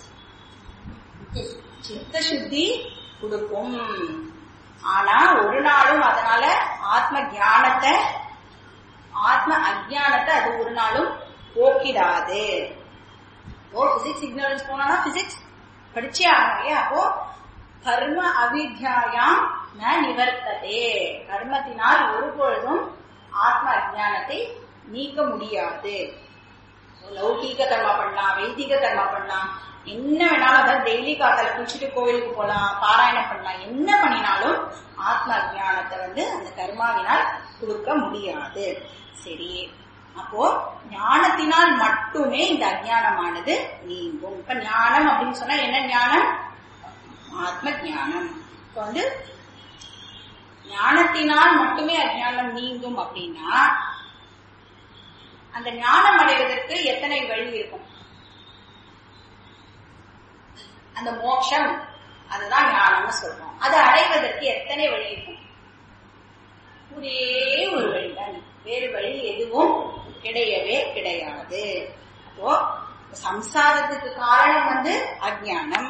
சித்த சுத்தி கொடுக்கும் ஆனா ஒரு நாளும் அதனால ஆத்ம ஞானத்தை ஆத்ம அஜானத்தை அது ஒரு நாளும் போக்கிடாது ஓ பிசிக்ஸ் இக்னோரன்ஸ் போனா பிசிக்ஸ் படிச்சே ஆகணும் இல்லையா அப்போ கர்ம அவித்யாயாம் ந நிவர்த்ததே கர்மத்தினால் ஒருபொழுதும் ஆத்ம அஜானத்தை நீக்க முடியாது லௌகீக கர்மா பண்ணலாம் வைதிக கர்மா பண்ணலாம் என்ன வேணாலும் அதாவது டெய்லி காத்தால குளிச்சுட்டு கோவிலுக்கு போலாம் பாராயணம் பண்ணலாம் என்ன பண்ணினாலும் ஆத்ம அஜானத்தை வந்து அந்த கர்மாவினால் கொடுக்க முடியாது சரி அப்போ ஞானத்தினால் மட்டுமே இந்த அஜானமானது நீங்கும் இப்ப ஞானம் அப்படின்னு சொன்னா என்ன ஞானம் ஆத்ம ஞானம் இப்ப வந்து ஞானத்தினால் மட்டுமே அஜானம் நீங்கும் அப்படின்னா அந்த ஞானம் அடைவதற்கு எத்தனை வழி இருக்கும் அந்த மோட்சம் அதுதான் ஞானம்னு சொல்றோம் அதை அடைவதற்கு எத்தனை வழி இருக்கும் ஒரே ஒரு வழிதான் வேறு வழி எதுவும் கிடையவே கிடையாது அப்போ சம்சாரத்துக்கு காரணம் வந்து அஜ்ஞானம்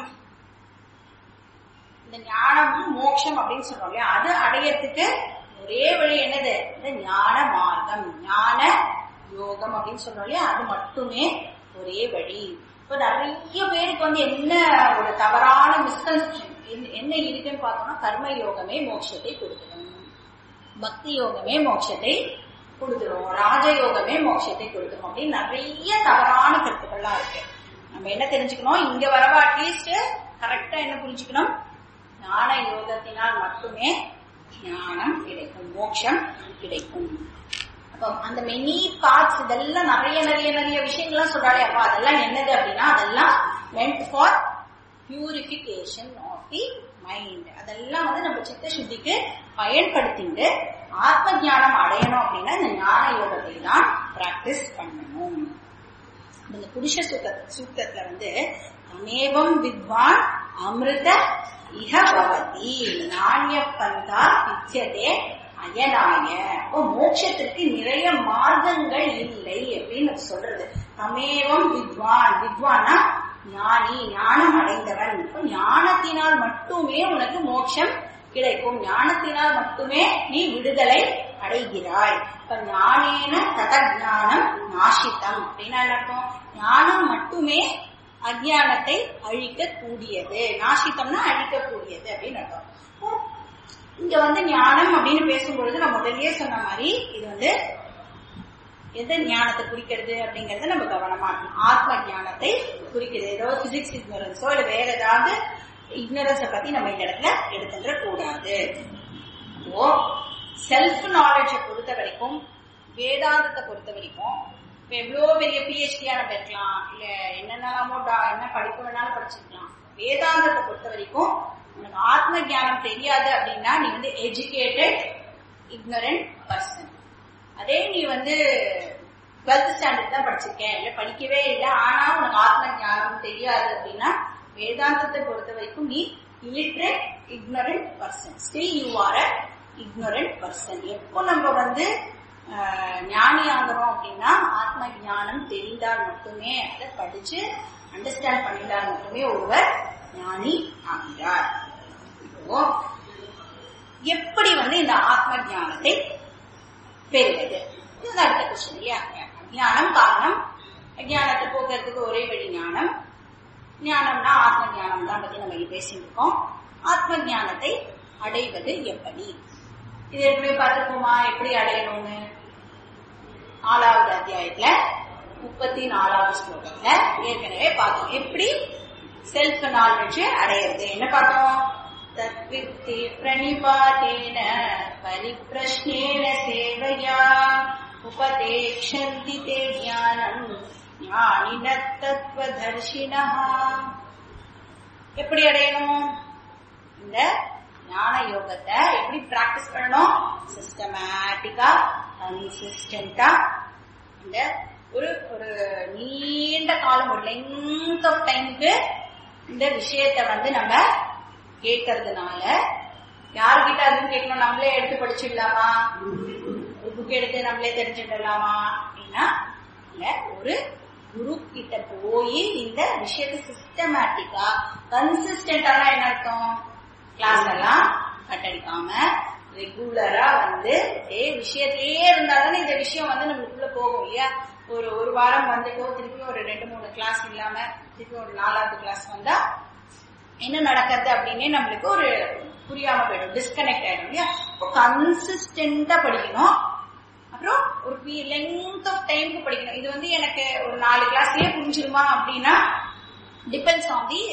இந்த ஞானம் மோட்சம் அப்படின்னு சொல்றோம் இல்லையா அது அடையறதுக்கு ஒரே வழி என்னது இந்த ஞான மார்க்கம் ஞான யோகம் அப்படின்னு சொல்றோம் இல்லையா அது மட்டுமே ஒரே வழி இப்ப நிறைய பேருக்கு வந்து என்ன ஒரு தவறான மிஸ்கன்செப்ஷன் என்ன இருக்குன்னு பார்த்தோம்னா கர்ம யோகமே மோட்சத்தை கொடுத்துடும் பக்தி யோகமே மோட்சத்தை கொடுத்துரும் ராஜயோகமே மோட்சத்தை கொடுத்துரும் அப்படின்னு நிறைய தவறான கருத்துக்கள்லாம் இருக்கு நம்ம என்ன தெரிஞ்சுக்கணும் இங்க வரவா அட்லீஸ்ட் கரெக்டா என்ன புரிஞ்சுக்கணும் ஞான யோகத்தினால் மட்டுமே ஞானம் கிடைக்கும் மோட்சம் கிடைக்கும் அப்ப அந்த மெனி பார்ட்ஸ் இதெல்லாம் நிறைய நிறைய நிறைய விஷயங்கள்லாம் சொல்றாளே அப்ப அதெல்லாம் என்னது அப்படின்னா அதெல்லாம் meant for purification of the mind அதெல்லாம் வந்து நம்ம சித்த சுத்திக்கு பயன்படுத்திட்டு ஆத்ம ஞானம் அடையணும் அப்படின்னா இந்த ஞான யோகத்தை தான் பிராக்டிஸ் பண்ணணும் இந்த புருஷ சுத்த சூக்தத்துல வந்து தமேவம் வித்வான் அமிர்த இஹ பவதி நாண்ய பந்தா பிச்சதே அயனாய அப்போ மோட்சத்திற்கு நிறைய மார்க்கங்கள் இல்லை அப்படின்னு அது சொல்றது தமேவம் வித்வான் வித்வானா ஞானி ஞானம் அடைந்தவன் இப்போ ஞானத்தினால் மட்டுமே உனக்கு மோட்சம் கிடைக்கும் ஞானத்தினால் மட்டுமே நீ விடுதலை அடைகிறாய் இப்ப ஞானேன ததஞானம் நாசித்தம் அப்படின்னா என்ன அர்த்தம் ஞானம் மட்டுமே அஜானத்தை அழிக்க கூடியது நாசித்தம்னா அழிக்கக்கூடியது அப்படின்னு அர்த்தம் இப்போ இங்க வந்து ஞானம் அப்படின்னு பேசும்பொழுது நான் முதல்லயே சொன்ன மாதிரி இது வந்து எந்த ஞானத்தை குறிக்கிறது அப்படிங்கறத நம்ம கவனமா இருக்கணும் ஆத்ம ஞானத்தை குறிக்கிறது ஏதோ பிசிக்ஸ் இக்னரன்ஸோ இல்ல வேற ஏதாவது இக்னரன்ஸை பத்தி நம்ம இந்த இடத்துல எடுத்துட கூடாது அப்போ செல்ஃப் நாலேஜை பொறுத்த வரைக்கும் வேதாந்தத்தை பொறுத்த வரைக்கும் இப்ப எவ்வளவு பெரிய பிஹெச்டியா நம்ம இருக்கலாம் இல்ல என்னென்னலாமோ டா- என்ன படிப்பு வேணாலும் படிச்சிருக்கலாம் வேதாந்தத்தை பொறுத்த வரைக்கும் உனக்கு ஆத்ம ஞானம் தெரியாது அப்படின்னா நீ வந்து எஜுகேட்டட் இக்னரண்ட் பர்சன் அதே நீ வந்து டுவெல்த் ஸ்டாண்டர்ட் தான் படிச்சிருக்கேன் இல்ல படிக்கவே இல்லை ஆனா உனக்கு ஆத்ம ஞானம் தெரியாது அப்படின்னா வேதாந்தத்தை பொறுத்த வரைக்கும் நீ illiterate ignorant person still you are a ignorant person எப்போ நம்ம வந்து ஆஹ், ஞானி ஆகிறோம் அப்படின்னா ஆத்ம ஞானம் தெரிந்தால் மட்டுமே அதை படிச்சு அண்டர்ஸ்டாண்ட் பண்ணிட்டால் மட்டுமே ஒருவர் ஞானி ஆகிறார் இப்போ எப்படி வந்து இந்த ஆத்ம ஞானத்தை பெறுவது இது அடுத்த கொஸ்டின் இல்லையா ஞானம் காரணம் அஜானத்தை போக்குறதுக்கு ஒரே வழி ஞானம் ஞானம்னா ஆத்ம ஞானம் தான் பத்தி நம்ம இங்க பேசிட்டு இருக்கோம் ஆத்ம ஞானத்தை அடைவது எப்படி இது ஏற்கனவே பார்த்துருப்போமா எப்படி அடையணும்னு நாலாவது அத்தியாயத்துல முப்பத்தி நாலாவது ஸ்லோகத்துல ஏற்கனவே பார்த்தோம் எப்படி செல்ஃப் நாலேஜ் அடையிறது என்ன பார்த்தோம் தத்வித்தி பிரணிபாதேன பரிப்பிரஷ்னேன சேவையா உபதேக்ஷந்தி தே ஞானம் ஞானினத்தத்வதர்ஷினா எப்படி அடையணும் இந்த ஞான யோகத்தை எப்படி பிராக்டிஸ் பண்ணணும் சிஸ்டமேட்டிக்கா கன்சிஸ்டண்டா இந்த ஒரு ஒரு நீண்ட காலம் ஒரு லெங்த் ஆஃப் டைமுக்கு இந்த விஷயத்த வந்து நம்ம கேட்கறதுனால யாருக்கிட்ட அதுவும் கேட்கணும் நம்மளே எடுத்து படிச்சிடலாமா ஒரு புக் எடுத்து நம்மளே தெரிஞ்சுடலாமா அப்படின்னா இல்ல ஒரு குரு கிட்ட போய் இந்த விஷயத்தை சிஸ்டமேட்டிக்கா கன்சிஸ்டன்டா என்ன அர்த்தம் கிளாஸ் எல்லாம் கட்டடிக்காம ரெகுலரா வந்து இதே விஷயத்திலேயே இருந்தாலும் இந்த விஷயம் வந்து நம்மளுக்குள்ள போகும் இல்லையா ஒரு ஒரு வாரம் வந்துட்டோ திருப்பி ஒரு ரெண்டு மூணு கிளாஸ் இல்லாம திருப்பி ஒரு நாலாவது கிளாஸ் வந்தா என்ன நடக்கிறது அப்படின்னே நம்மளுக்கு ஒரு புரியாம போயிடும் டிஸ்கனெக்ட் ஆயிடும் இல்லையா இப்போ கன்சிஸ்டண்டா படிக்கணும் அப்புறம் ஒரு லெங்த் ஆஃப் டைமுக்கு படிக்கணும் இது வந்து எனக்கு ஒரு நாலு கிளாஸ்லயே புரிஞ்சிருமா அப்படின்னா டிபெண்ட்ஸ் ஆன் தி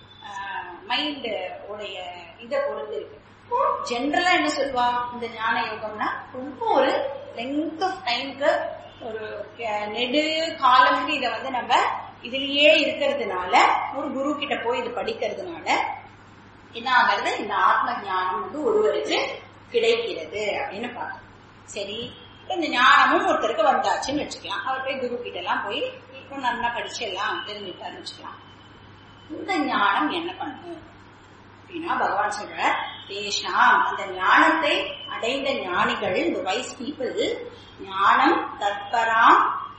மைண்ட் உடைய இதை பொறுத்து இருக்கு ஜென்ரலா என்ன சொல்லுவா இந்த ஞான யோகம்னா ரொம்ப ஒரு லெங்த் ஆஃப் டைமுக்கு ஒரு க- நெடு காலம்க்கு இதை வந்து நம்ம இதுலயே இருக்கிறதுனால ஒரு குரு கிட்ட போய் இது படிக்கிறதுனால என்ன ஆகிறது இந்த ஆத்ம ஞானம் வந்து ஒருவருக்கு கிடைக்கிறது அப்படின்னு பார்க்கணும் சரி இப்ப இந்த ஞானமும் ஒருத்தருக்கு வந்தாச்சுன்னு வச்சுக்கலாம் அவர் போய் குரு கிட்ட எல்லாம் போய் இப்போ நல்லா படிச்சு எல்லாம் தெரிஞ்சுட்டாருன்னு வச்சுக்கலாம் இந்த ஞானம் என்ன பண்ணும் அப்படின்னா பகவான் சொல்ற தேஷாம் அந்த ஞானத்தை அடைந்த ஞானிகள் இந்த வைஸ் பீப்புள் ஞானம் தத்பராம்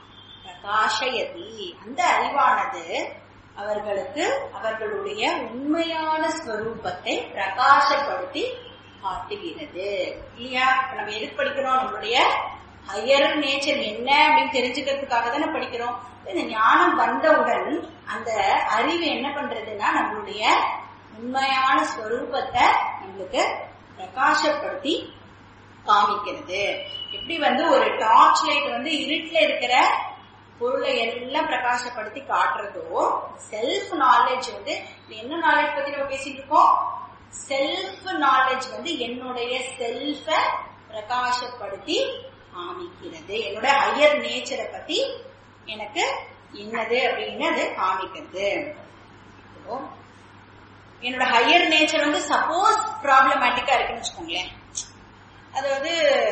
பிரகாஷயதி அந்த அறிவானது அவர்களுக்கு அவர்களுடைய உண்மையான ஸ்வரூபத்தை பிரகாசப்படுத்தி காட்டுகிறது இல்லையா இப்ப நம்ம எதுக்கு படிக்கிறோம் நம்மளுடைய ஹையர் நேச்சர் என்ன அப்படின்னு தெரிஞ்சுக்கிறதுக்காக தானே படிக்கிறோம் இந்த ஞானம் வந்தவுடன் அந்த அறிவு என்ன பண்றதுன்னா நம்மளுடைய உண்மையான ஸ்வரூபத்தை நம்மளுக்கு பிரகாசப்படுத்தி காமிக்கிறது எப்படி வந்து ஒரு டார்ச் லைட் வந்து இருட்டுல இருக்கிற பொருளை எல்லாம் பிரகாசப்படுத்தி காட்டுறதோ செல்ஃப் நாலேஜ் வந்து இது என்ன நாலேஜ் பத்தி நம்ம பேசிட்டு இருக்கோம் செல்ஃப் நாலேஜ் வந்து என்னுடைய செல்ஃப பிரகாசப்படுத்தி காமிக்கிறது என்னோட ஹையர் நேச்சரை பத்தி எனக்கு என்னது அப்படின்னு அது காமிக்கிறது இப்போ, என்னோட ஹையர் நேச்சர் வந்து சப்போஸ் ப்ராப்ளமேட்டிக்கா இருக்குன்னு வச்சுக்கோங்களேன் அது வந்து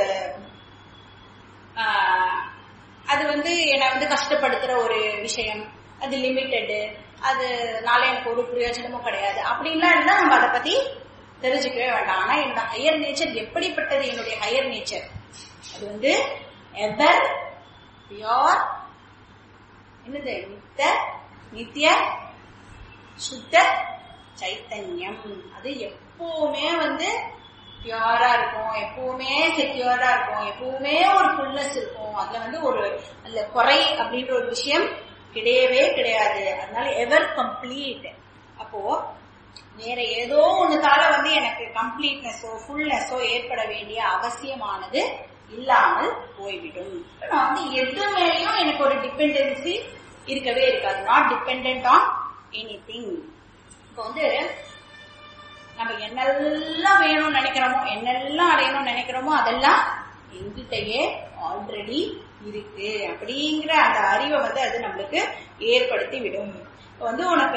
ஆஹ், அது வந்து என்னை வந்து கஷ்டப்படுத்துற ஒரு விஷயம் அது லிமிட்டெடு அதுனால எனக்கு ஒரு பிரயோஜனமும் கிடையாது அப்படின்லாம் இருந்தா நம்ம அதை பத்தி தெரிஞ்சுக்கவே வேண்டாம் ஆனா என்னோட ஹையர் நேச்சர் எப்படிப்பட்டது என்னுடைய ஹையர் நேச்சர் அது வந்து எவர் பியோர் என்னது நித்த நித்திய சுத்த சைத்தன்யம் அது எப்பவுமே வந்து பியூரா இருக்கும் எப்பவுமே செக்யூரா இருக்கும் எப்பவுமே ஒரு ஃபுல்னஸ் இருக்கும் அதுல வந்து ஒரு அதுல குறை அப்படின்ற ஒரு விஷயம் கிடையவே கிடையாது அதனால எவர் கம்ப்ளீட் அப்போ வேற ஏதோ ஒண்ணுதால வந்து எனக்கு கம்ப்ளீட்னஸோ ஃபுல்னஸோ ஏற்பட வேண்டிய அவசியமானது இல்லாமல் போய்விடும் இப்ப நான் வந்து எது மேலேயும் எனக்கு ஒரு டிபெண்டன்சி இருக்கவே இருக்காது not depend on anything இப்போ வந்து நம்ம என்னெல்லாம் வேணும்னு நினைக்கிறோமோ என்னெல்லாம் அடையணும்னு நினைக்கிறோமோ அதெல்லாம் எங்கிட்டயே ஆல்ரெடி இருக்கு அப்படிங்கிற அந்த அறிவை வந்து அது நம்மளுக்கு ஏற்படுத்தி விடும் இப்போ வந்து உனக்கு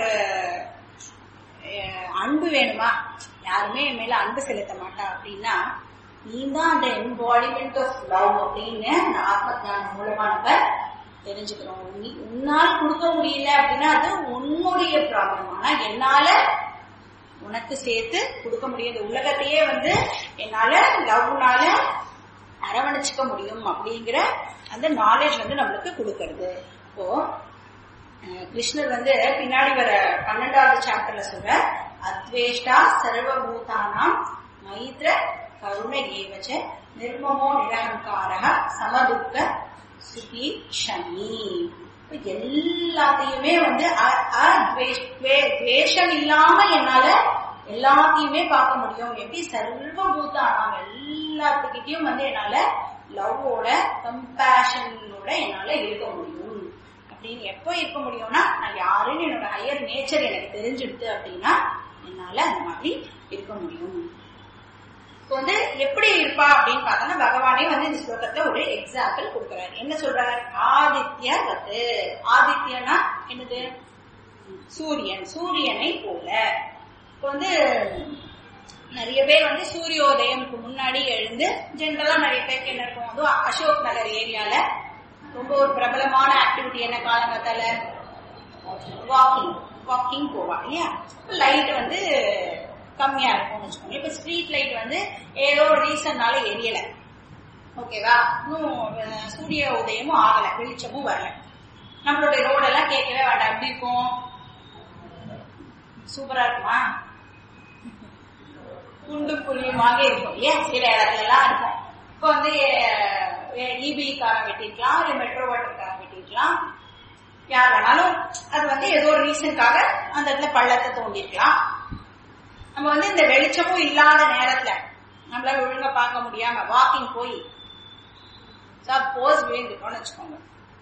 அஹ், அன்பு வேணுமா யாருமே என் மேல அன்பு செலுத்த மாட்டா அப்படின்னா நீ தான் அந்த எம்பாடிமெண்ட் ஆஃப் லவ் அப்படின்னு அந்த ஆத்ம ஞானம் மூலமா நம்ம தெரிஞ்சுக்கிறோம் நீ உன்னால் கொடுக்க முடியல அப்படின்னா அது உன்னுடைய ப்ராப்ளம் ஆனா என்னால உனக்கு சேர்த்து கொடுக்க முடியும் இந்த உலகத்தையே வந்து என்னால லவ்னால அரவணைச்சுக்க முடியும் அப்படிங்கிற அந்த நாலேஜ் வந்து நம்மளுக்கு கொடுக்கறது இப்போ அஹ், கிருஷ்ணர் வந்து பின்னாடி வர பன்னெண்டாவது சாப்டர்ல சொல்ற அத்வேஷ்டா சர்வபூதானாம் மைத்ர கருண ஏவச்ச நிர்மமோ நிரகங்காரக சமதுக்க சுகி ஷமி இப்ப எல்லாத்தையுமே வந்து அ- அத்வேஷ்- துவே- துவேஷம் இல்லாம என்னால எல்லாத்தையுமே பார்க்க முடியும் எப்படி சர்வபூதானாம் எல்லாத்துக்கிட்டையும் வந்து என்னால லவ்வோட கம்பேஷனோட என்னால இருக்க முடியும் அப்படின்னு எப்போ இருக்க முடியும்னா நான் யாருன்னு என்னோட ஹையர் நேச்சர் எனக்கு தெரிஞ்சுடுது அப்படின்னா என்னால அந்த மாதிரி இருக்க முடியும் இப்போ வந்து எப்படி இருப்பா அப்படின்னு பார்த்தோம்னா பகவானே வந்து இந்த ஸ்லோகத்துல ஒரு எக்ஸாம்பிள் கொடுக்குறாரு என்ன சொல்றாரு ஆதித்ய வத்து ஆதித்யனா என்னது சூரியன் சூரியனை போல இப்போ வந்து நிறைய பேர் வந்து சூரியோதயம்க்கு முன்னாடி எழுந்து ஜென்ரலா நிறைய பேருக்கு என்ன இருக்கும் அதுவும் அசோக் நகர் ஏரியால ரொம்ப ஒரு பிரபலமான ஆக்டிவிட்டி என்ன காலங்கத்தால வாக்கிங் வாக்கிங் போவா இல்லையா லைட் வந்து கம்மியா இருக்கும்னு வச்சுக்கோங்க இப்ப ஸ்ட்ரீட் லைட் வந்து ஏதோ ஒரு ரீசன்னால எரியல ஓகேவா இன்னும் அஹ், சூரிய உதயமும் ஆகல வெளிச்சமும் வரல நம்மளுடைய ரோடெல்லாம் கேட்கவே வேண்டாம் எப்படி இருக்கும் சூப்பரா இருக்குமா குண்டு புரியுமாக இருக்கும் இல்லையா சில இடத்துல எல்லாம் இருக்கும் இப்போ வந்து இபி காரம் வெட்டிருக்கலாம் இல்ல மெட்ரோ வாட்டர் காரம் வெட்டிருக்கலாம் யார் வேணாலும் அது வந்து ஏதோ ஒரு ரீசனுக்காக அந்த இடத்துல பள்ளத்தை தோண்டிருக்கலாம் நம்ம வந்து இந்த வெளிச்சமும் இல்லாத நேரத்துல நம்மளால ஒழுங்கா பார்க்க முடியாம வாக்கிங் போய் சப்போஸ் விழுந்துட்டோம்னு வச்சுக்கோங்க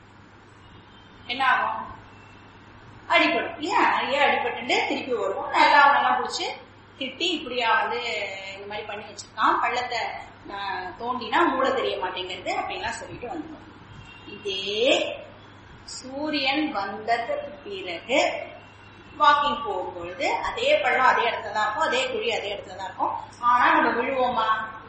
என்ன ஆகும் அடிபடும் இல்லையா நிறைய அடிபட்டு திருப்பி வருவோம் நல்லா அவனெல்லாம் பிடிச்சி திட்டி இப்படியா வந்து இந்த மாதிரி பண்ணி வச்சிருக்கான் பள்ளத்தை ஆஹ், தோண்டினா மூளை தெரிய மாட்டேங்கிறது அப்படின்லாம் சொல்லிட்டு வந்துடும் இதே சூரியன் வந்ததுக்கு பிறகு வாக்கிங் போகும்பொழுது அதே பள்ளம் அதே இடத்துல தான் இருக்கும் அதே குழி அதே இடத்துல தான் இருக்கும் ஆனா நம்ம விழுவோமா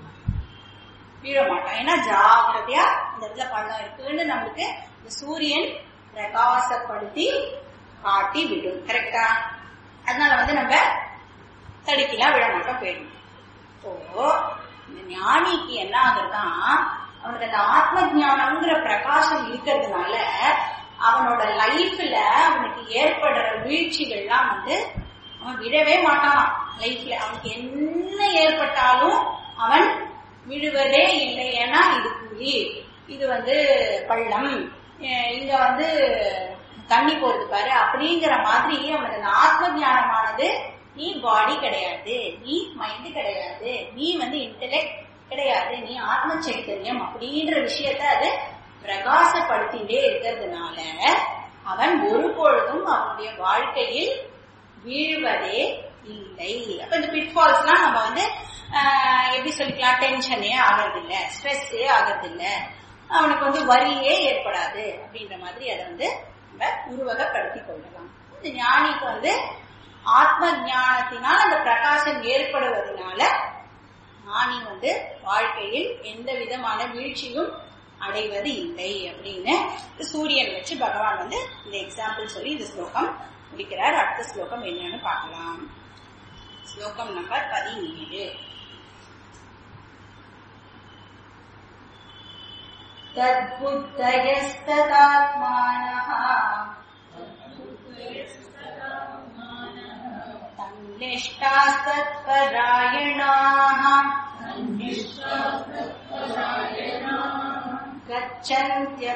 விழ மாட்டோம் ஏன்னா ஜாகிரதையா இந்த இடத்துல பள்ளம் இருக்குன்னு நம்மளுக்கு இந்த சூரியன் பிரகாசப்படுத்தி காட்டி விடும் கரெக்டா அதனால வந்து நம்ம தடுக்கலாம் விழ மாட்டோம் போயிடும் இப்போ இந்த ஞானிக்கு என்ன ஆகுதுன்னா அவனுக்கு அந்த ஆத்ம ஞானம்ங்கிற பிரகாசம் இருக்கிறதுனால அவனோட லைஃப்ல அவனுக்கு ஏற்படுற வீழ்ச்சிகள்லாம் வந்து அவன் விடவே மாட்டான் லைஃப்ல அவனுக்கு என்ன ஏற்பட்டாலும் அவன் விழுவதே இல்லை ஏன்னா இது குழி இது வந்து பள்ளம் அஹ் இங்க வந்து தண்ணி போறது பாரு அப்படிங்கிற மாதிரி அவனுக்கு அந்த ஆத்ம ஞானமானது நீ பாடி கிடையாது நீ மைண்ட் கிடையாது நீ வந்து இன்டெலெக்ட் கிடையாது நீ ஆத்ம சைத்தன்யம் அப்படின்ற விஷயத்த அது பிரகாசப்படுத்திட்டே இருக்கிறதுனால அவன் ஒரு பொழுதும் அவனுடைய வாழ்க்கையில் வீழ்வதே இல்லை அப்ப இந்த பிட்ஃபால்ஸ்லாம் நம்ம வந்து ஆஹ், எப்படி சொல்லிக்கலாம் டென்ஷனே ஆகிறது இல்ல ஸ்ட்ரெஸ்ஸே ஆகிறது இல்ல அவனுக்கு வந்து வரியே ஏற்படாது அப்படின்ற மாதிரி அதை வந்து நம்ம உருவகப்படுத்திக் கொள்ளலாம் இந்த ஞானிக்கு வந்து ஆத்ம ஞானத்தினால் அந்த பிரகாசம் ஏற்படுவதனால ஞானி வந்து வாழ்க்கையில் எந்த விதமான வீழ்ச்சியும் அடைவது இல்லை அப்படின்னு சூரியன் வச்சு பகவான் வந்து இந்த எக்ஸாம்பிள் சொல்லி இந்த ஸ்லோகம் முடிக்கிறார் அடுத்த ஸ்லோகம் என்னன்னு பார்க்கலாம் ஸ்லோகம் நம்பர் பதினேழு तद्बुद्धयस्तदात्मानः तन्निष्ठास्तत्परायणाः गच्छन्त्य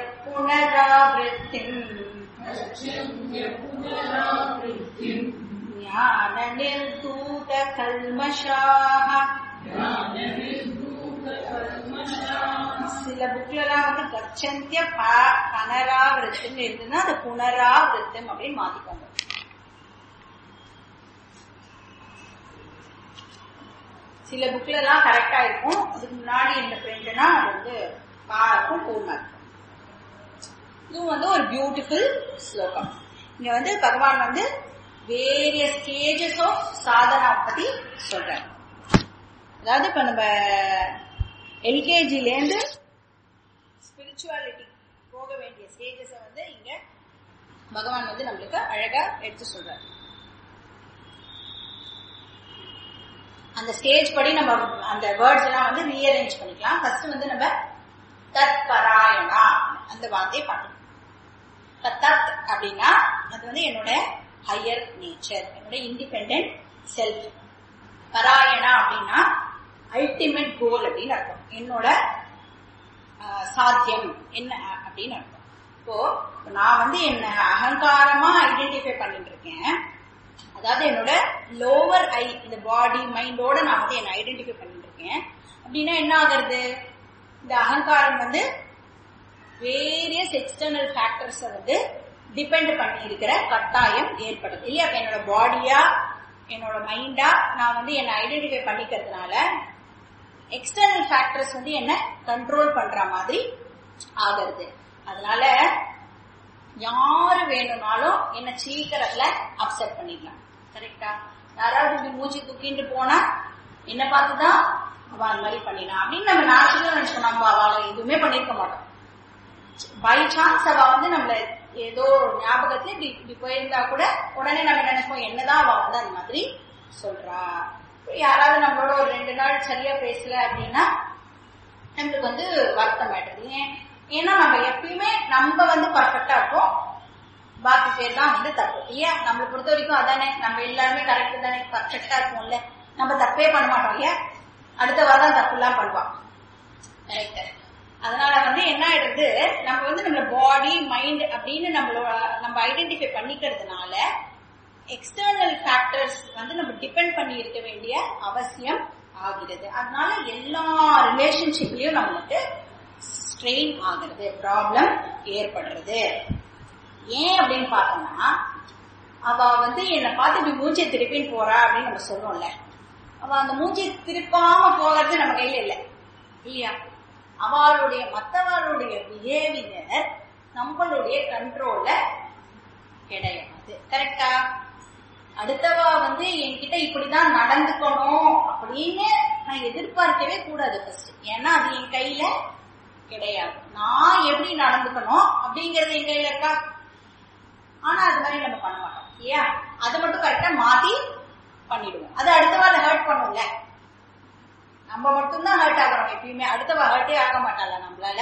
पुनरावृत्तिम् ज्ञाननिर्धूतकल्मषाः சில புக்ல எல்லாம் வந்து கச்சந்திய ப- பனராவிருத்தம் இருந்ததுன்னா அது புனராவிருத்தம் அப்படின்னு மாத்திக்கோங்க சில புக்ல எல்லாம் கரெக்டா இருக்கும் அதுக்கு முன்னாடி என்ன பிரிண்ட்னா அது வந்து பாருக்கும் பூர்ணா இருக்கும் இதுவும் வந்து ஒரு பியூட்டிஃபுல் ஸ்லோகம் இங்க வந்து பகவான் வந்து வேரியஸ் ஸ்டேஜஸ் ஆஃப் சாதனா பத்தி சொல்றாரு அதாவது இப்ப நம்ம எல்கேஜில இருந்து ஸ்பிரிச்சுவாலிட்டி போக வேண்டிய ஸ்டேஜஸ் வந்து இங்க பகவான் வந்து நம்மளுக்கு அழகா எடுத்து சொல்றாரு அந்த ஸ்டேஜ் படி நம்ம அந்த வேர்ட்ஸ் எல்லாம் வந்து ரீஅரேஞ்ச் பண்ணிக்கலாம் ஃபர்ஸ்ட் வந்து நம்ம தத் பராயணா அந்த வார்த்தையை பார்க்கணும் இப்ப தத் அப்படின்னா அது வந்து என்னோட ஹையர் நேச்சர் என்னோட இண்டிபெண்ட் செல்ஃப் பராயணா அப்படின்னா அல்டிமேட் கோல் அப்படின்னு அர்த்தம் என்னோட ஆஹ், சாத்தியம் என்ன அப்படின்னு அர்த்தம் இப்போ நான் வந்து என்ன அகங்காரமா ஐடென்டிஃபை பண்ணிட்டு இருக்கேன் அதாவது என்னோட லோவர் ஐ இந்த பாடி மைண்டோட நான் வந்து என்ன ஐடென்டிஃபை பண்ணிட்டு இருக்கேன் அப்படின்னா என்ன ஆகுறது இந்த அகங்காரம் வந்து வேரியஸ் எக்ஸ்டர்னல் ஃபேக்டர்ஸை வந்து டிபெண்ட் பண்ணி இருக்கிற கட்டாயம் ஏற்படுது இல்லையா அப்ப என்னோட பாடியா என்னோட மைண்டா நான் வந்து என்னை ஐடென்டிஃபை பண்ணிக்கிறதுனால எக்ஸ்டர்னல் ஃபேக்டர்ஸ் வந்து என்ன கண்ட்ரோல் பண்ற மாதிரி ஆகிறது அதனால யாரு வேணும்னாலும் என்ன சீக்கிரத்துல அப்செட் பண்ணிடலாம் கரெக்டா யாராவது இப்படி மூச்சு தூக்கிட்டு போனா என்ன பார்த்துதான் அவ அந்த மாதிரி பண்ணிடலாம் அப்படின்னு நம்ம நேச்சுரலா நினைச்சோம் நம்ம அவளை எதுவுமே பண்ணிருக்க மாட்டோம் பை சான்ஸ் அவ வந்து நம்மள ஏதோ ஒரு ஞாபகத்துல இப்படி இப்படி போயிருந்தா கூட உடனே நம்ம என்ன நினைப்போம் என்னதான் அவ வந்து அந்த மாதிரி சொல்றா யாராவது நம்மளோட ஒரு ரெண்டு நாள் சரியா பேசல அப்படின்னா நம்மளுக்கு வந்து வருத்தம் ஆயிடுது ஏன் ஏன்னா நம்ம எப்பயுமே நம்ம வந்து பர்ஃபெக்டா இருப்போம் பாக்கி பேர் தான் வந்து தப்பு இல்லையா நம்மளை பொறுத்த வரைக்கும் அதானே நம்ம எல்லாருமே கரெக்ட் தானே பர்ஃபெக்டா இருப்போம்ல நம்ம தப்பே பண்ண மாட்டோம் இல்லையா அடுத்த வாரம் தப்பு எல்லாம் பண்ணுவான் கரெக்ட் அதனால வந்து என்ன ஆயிடுது நம்ம வந்து நம்மள பாடி மைண்ட் அப்படின்னு நம்மளோட நம்ம ஐடென்டிஃபை பண்ணிக்கிறதுனால எக்ஸ்டர்னல் ஃபேக்டர்ஸ் வந்து நம்ம டிபெண்ட் பண்ணி இருக்க வேண்டிய அவசியம் ஆகிறது அதனால எல்லா ரிலேஷன்ஷிப்லயும் நம்மளுக்கு ஸ்ட்ரெயின் ஆகுறது ப்ராப்ளம் ஏற்படுறது ஏன் அப்படின்னு பார்த்தோம்னா அவ வந்து என்னை பார்த்து இப்படி மூச்சை திருப்பின்னு போறா அப்படின்னு நம்ம சொல்றோம்ல அவ அந்த மூச்சை திருப்பாம போகிறது நம்ம கையில இல்லை இல்லையா அவளுடைய மற்றவர்களுடைய பிஹேவியர் நம்மளுடைய கண்ட்ரோல்ல கிடையாது கரெக்டா அடுத்தவா வந்து என்கிட்ட இப்படிதான் நடந்துக்கணும் அப்படின்னு நான் எதிர்பார்க்கவே கூடாது ஃபர்ஸ்ட் ஏன்னா அது என் கையில கிடையாது நான் எப்படி நடந்துக்கணும் அப்படிங்கறது என் கையில இருக்கா ஆனா அது மாதிரி நம்ம பண்ண மாட்டோம் இல்லையா அதை மட்டும் கரெக்டா மாத்தி பண்ணிடுவோம் அது அடுத்தவா அதை ஹர்ட் பண்ணும்ல நம்ம மட்டும்தான் ஹர்ட் ஆகிறோம் எப்பயுமே அடுத்தவா ஹர்ட்டே ஆக மாட்டாள நம்மளால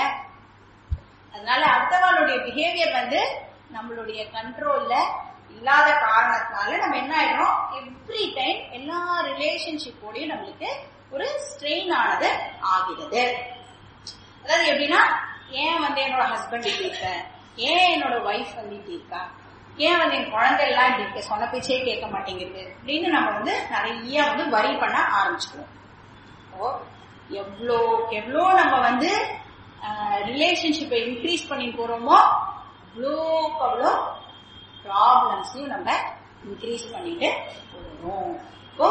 அதனால அடுத்தவாளுடைய பிஹேவியர் வந்து நம்மளுடைய கண்ட்ரோல்ல இல்லாத காரணத்தினால நம்ம என்ன ஆயிடும் எவ்ரி டைம் எல்லா ரிலேஷன்ஷிப்போடையும் நம்மளுக்கு ஒரு ஸ்ட்ரெயின் ஆனது ஆகிறது அதாவது எப்படின்னா ஏன் வந்து என்னோட ஹஸ்பண்ட் இப்படி இருக்க ஏன் என்னோட ஒய்ஃப் வந்து இப்படி இருக்கா ஏன் வந்து என் குழந்தை எல்லாம் இப்படி இருக்கு சொன்ன பேச்சே கேட்க மாட்டேங்குது அப்படின்னு நம்ம வந்து நிறைய வந்து வரி பண்ண ஆரம்பிச்சுக்குவோம் இப்போ எவ்வளோ எவ்வளோ நம்ம வந்து ரிலேஷன்ஷிப்பை இன்க்ரீஸ் பண்ணி போறோமோ அவ்வளோக்கு அவ்வளோ ப்ராப்ளம்ஸையும் நம்ம இன்க்ரீஸ் பண்ணிட்டு போறோம் இப்போ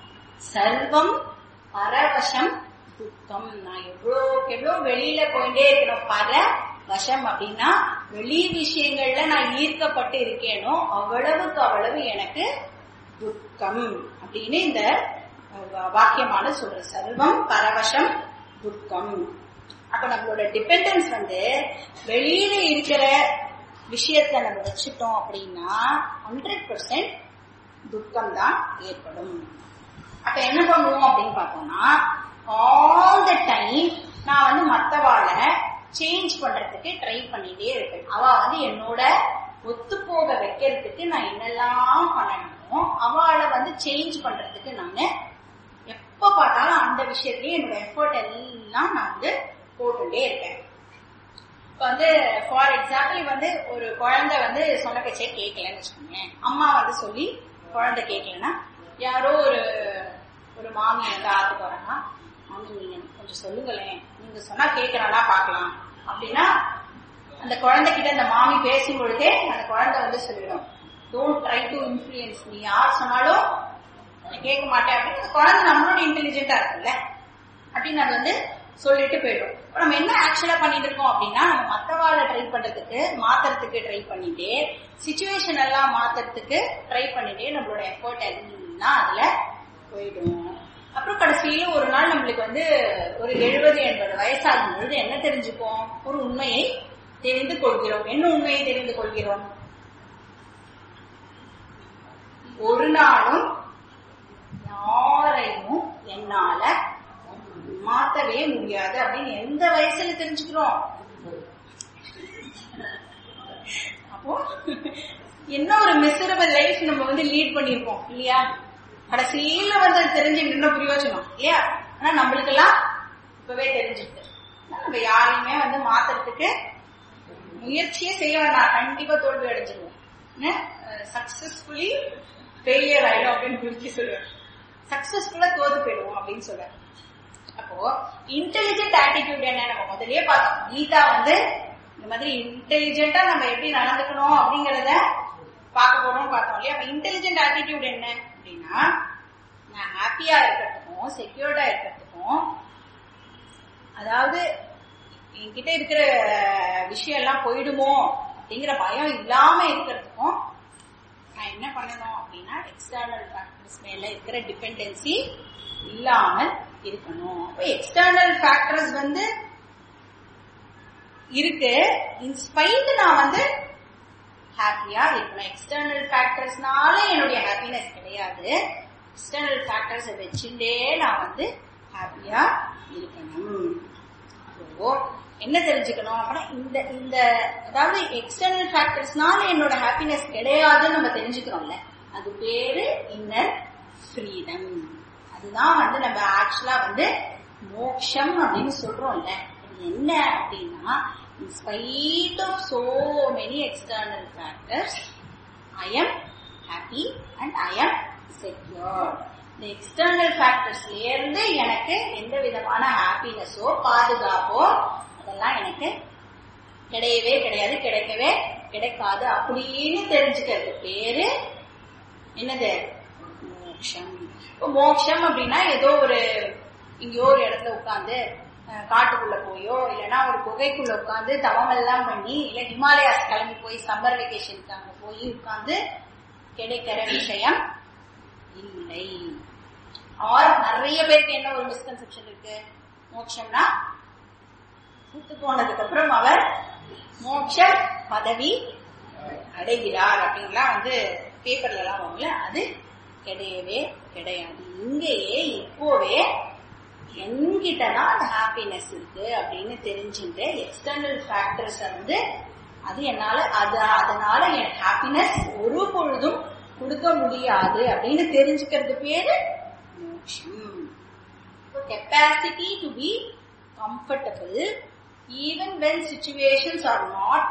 சர்வம் பரவசம் துக்கம் நான் எவ்வளோக்கு எவ்வளோ வெளியில போயிட்டே இருக்கணும் பர வசம் அப்படின்னா வெளி விஷயங்கள்ல நான் ஈர்க்கப்பட்டு இருக்கேனோ அவ்வளவுக்கு அவ்வளவு எனக்கு துக்கம் அப்படின்னு இந்த வாக்கியமான சொல்ற சர்வம் பரவசம் துக்கம் அப்ப நம்மளோட டிபெண்டன்ஸ் வந்து வெளியில இருக்கிற விஷயத்த நம்ம வச்சுட்டோம் அப்படின்னா ஹண்ட்ரட் பர்சன்ட் துக்கம் தான் ஏற்படும் அப்ப என்ன பண்ணுவோம் அப்படின்னு பார்த்தோம்னா ஆல் த டைம் நான் வந்து மத்தவாள சேஞ்ச் பண்றதுக்கு ட்ரை பண்ணிட்டே இருப்பேன் அவ வந்து என்னோட ஒத்து போக வைக்கிறதுக்கு நான் என்னெல்லாம் பண்ணணுமோ அவளை வந்து சேஞ்ச் பண்றதுக்கு நான் எப்ப பார்த்தாலும் அந்த விஷயத்துலயே என்னோட எஃபர்ட் எல்லாம் நான் வந்து போட்டுட்டே இருக்கேன் இப்ப வந்து ஃபார் எக்ஸாம்பிள் வந்து ஒரு குழந்தை வந்து சொன்ன பேச்சே கேட்கலன்னு வச்சுக்கோங்க அம்மா வந்து சொல்லி குழந்தை கேட்கலன்னா யாரோ ஒரு ஒரு மாமி வந்து ஆத்துக்கு வராங்க மாமி நீங்க கொஞ்சம் சொல்லுங்களேன் நீங்க சொன்னா கேட்கறானா பாக்கலாம் அப்படின்னா அந்த குழந்தை கிட்ட அந்த மாமி பேசும் பொழுதே அந்த குழந்தை வந்து சொல்லிடும் டோன்ட் ட்ரை டு இன்ஃபுளுயன்ஸ் நீ யார் சொன்னாலும் நான் கேட்க மாட்டேன் அப்படின்னு அந்த குழந்தை நம்மளோட இன்டெலிஜென்டா இருக்குல்ல அப்படின்னு அது வந்து சொல்லிட்டு போயிடும் இப்போ நம்ம என்ன ஆக்சுவலா பண்ணிட்டு இருக்கோம் அப்படின்னா நம்ம மத்தவாளை ட்ரை பண்றதுக்கு மாத்துறதுக்கு ட்ரை பண்ணிட்டே சுச்சுவேஷன் எல்லாம் மாத்துறதுக்கு ட்ரை பண்ணிட்டே நம்மளோட எஃபர்ட் எல்லாம் அதுல போயிடும் அப்புறம் கடைசியில ஒரு நாள் நம்மளுக்கு வந்து ஒரு எழுபது எண்பது வயசாகும் பொழுது என்ன தெரிஞ்சுப்போம் ஒரு உண்மையை தெரிந்து கொள்கிறோம் என்ன உண்மையை தெரிந்து கொள்கிறோம் ஒரு நாளும் யாரையும் என்னால மாத்தவே முடியாது அப்படின்னு எந்த வயசுல தெரிஞ்சுக்கிறோம் அப்போ என்ன ஒரு மிசரபிள் லைஃப் நம்ம வந்து லீட் பண்ணிருப்போம் இல்லையா கடைசியில வந்து அது தெரிஞ்சு என்ன பிரயோஜனம் இல்லையா ஆனா நம்மளுக்கெல்லாம் இப்பவே தெரிஞ்சிருக்கு நம்ம யாரையுமே வந்து மாத்துறதுக்கு முயற்சியே செய்ய வேண்டாம் கண்டிப்பா தோல்வி அடைஞ்சிருவோம் சக்சஸ்ஃபுல்லி ஃபெயிலியர் ஆயிடும் அப்படின்னு குறிச்சு சொல்லுவேன் சக்சஸ்ஃபுல்லா தோத்து போயிடுவோம் அப்படின்னு சொல்லுவேன் அப்போ இன்டெலிஜென்ட் ஆட்டிடியூட் என்ன நம்ம முதல்லயே பார்த்தோம் கீதா வந்து இந்த மாதிரி இன்டெலிஜென்ட்டா நம்ம எப்படி நடந்துக்கணும் அப்படிங்கறத பார்க்க போறோம்னு பார்த்தோம் இல்லையா அப்ப இன்டெலிஜென்ட் ஆட்டிடியூட் என்ன அப்படின்னா நான் ஹாப்பியா இருக்கிறதுக்கும் செக்யூர்டா இருக்கிறதுக்கும் அதாவது என்கிட்ட இருக்கிற விஷயம் எல்லாம் போயிடுமோ அப்படிங்கிற பயம் இல்லாம இருக்கிறதுக்கும் நான் என்ன பண்ணணும் அப்படின்னா எக்ஸ்டர்னல் ஃபேக்டர்ஸ் மேல இருக்கிற டிபெண்டன்சி இல்லாமல் இருக்கணும் எக்ஸ்டர்னல் ஃபேக்டர்ஸ் வந்து இருக்கு இன்ஸ்பைட் நான் வந்து ஹாப்பியா இருக்கணும் எக்ஸ்டர்னல் ஃபேக்டர்ஸ்னால என்னுடைய ஹாப்பினஸ் கிடையாது எக்ஸ்டர்னல் ஃபேக்டர்ஸை வச்சுட்டே நான் வந்து ஹாப்பியா இருக்கணும் ஸோ என்ன தெரிஞ்சுக்கணும் அப்படின்னா இந்த இந்த அதாவது எக்ஸ்டர்னல் ஃபேக்டர்ஸ்னால என்னோட ஹாப்பினஸ் கிடையாதுன்னு நம்ம தெரிஞ்சுக்கிறோம்ல அது பேரு இன்னர் ஃப்ரீடம் அதுதான் வந்து நம்ம ஆக்சுவலா வந்து மோக்ஷம் அப்படின்னு சொல்றோம்ல அது என்ன அப்படின்னா in spite of so many external factors i am happy and i am secure இந்த எக்ஸ்டர்னல் ஃபேக்டர்ஸ்ல இருந்து எனக்கு எந்த விதமான ஹாப்பினஸோ பாதுகாப்போ அதெல்லாம் எனக்கு கிடையவே கிடையாது கிடைக்கவே கிடைக்காது அப்படின்னு தெரிஞ்சுக்கிறது பேரு என்னது மோக்ஷம் இப்போ மோக்ஷம் அப்படின்னா ஏதோ ஒரு இங்கேயோ ஒரு இடத்துல உட்காந்து காட்டுக்குள்ள போயோ இல்லைன்னா ஒரு குகைக்குள்ள உட்காந்து தவம் எல்லாம் பண்ணி இல்ல ஹிமாலயாஸ் கிளம்பி போய் சம்மர் வெக்கேஷனுக்கு அங்க போய் உட்காந்து கிடைக்கிற விஷயம் இல்லை ஆர் நிறைய பேருக்கு என்ன ஒரு மிஸ்கன்செப்ஷன் இருக்கு மோட்சம்னா சுத்து போனதுக்கு அப்புறம் அவர் மோட்ச பதவி அடைகிறார் அப்படின்லாம் வந்து பேப்பர்ல எல்லாம் வரும்ல அது கிடையவே கிடையாது இங்கேயே இப்போவே என்கிட்டதான் அந்த ஹாப்பினஸ் இருக்கு அப்படின்னு தெரிஞ்சுட்டு எக்ஸ்டர்னல் ஃபேக்டர்ஸ் வந்து அது என்னால அது அதனால என் ஹாப்பினஸ் ஒரு பொழுதும் கொடுக்க முடியாது அப்படின்னு தெரிஞ்சுக்கிறது பேரு மோட்சம் capacity to be comfortable even when situations are not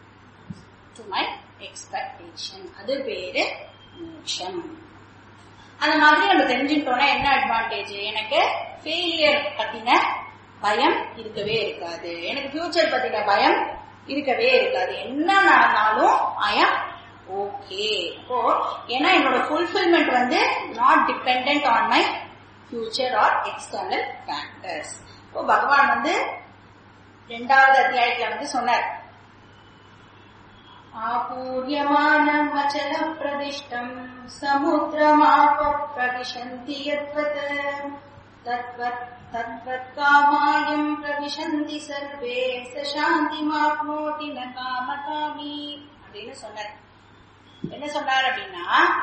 to my expectation அது பேரு மோட்சம் அந்த மாதிரி நம்ம தெரிஞ்சுட்டோம்னா என்ன அட்வான்டேஜ் எனக்கு ஃபெயிலியர் பத்தின பயம் இருக்கவே இருக்காது எனக்கு ஃபியூச்சர் பத்தின பயம் இருக்கவே இருக்காது என்ன நடந்தாலும் ஐயம் ஓகே இப்போ ஏன்னா என்னோட ஃபுல்ஃபில்மெண்ட் வந்து not depend on my future or external factors இப்போ பகவான் வந்து ரெண்டாவது அத்தியாயத்துல வந்து சொன்னார் आपूर्यमानम् अचलम् प्रदिष्टम् समुद्रमाप प्रविशन्ति यद्वत् तद्वत् तद्वत् कामायम् प्रविशन्ति सर्वे स சாந்திமாப்னோதி ந காமகாமி அப்படின்னு சொன்னார் என்ன சொன்னார் அப்படின்னா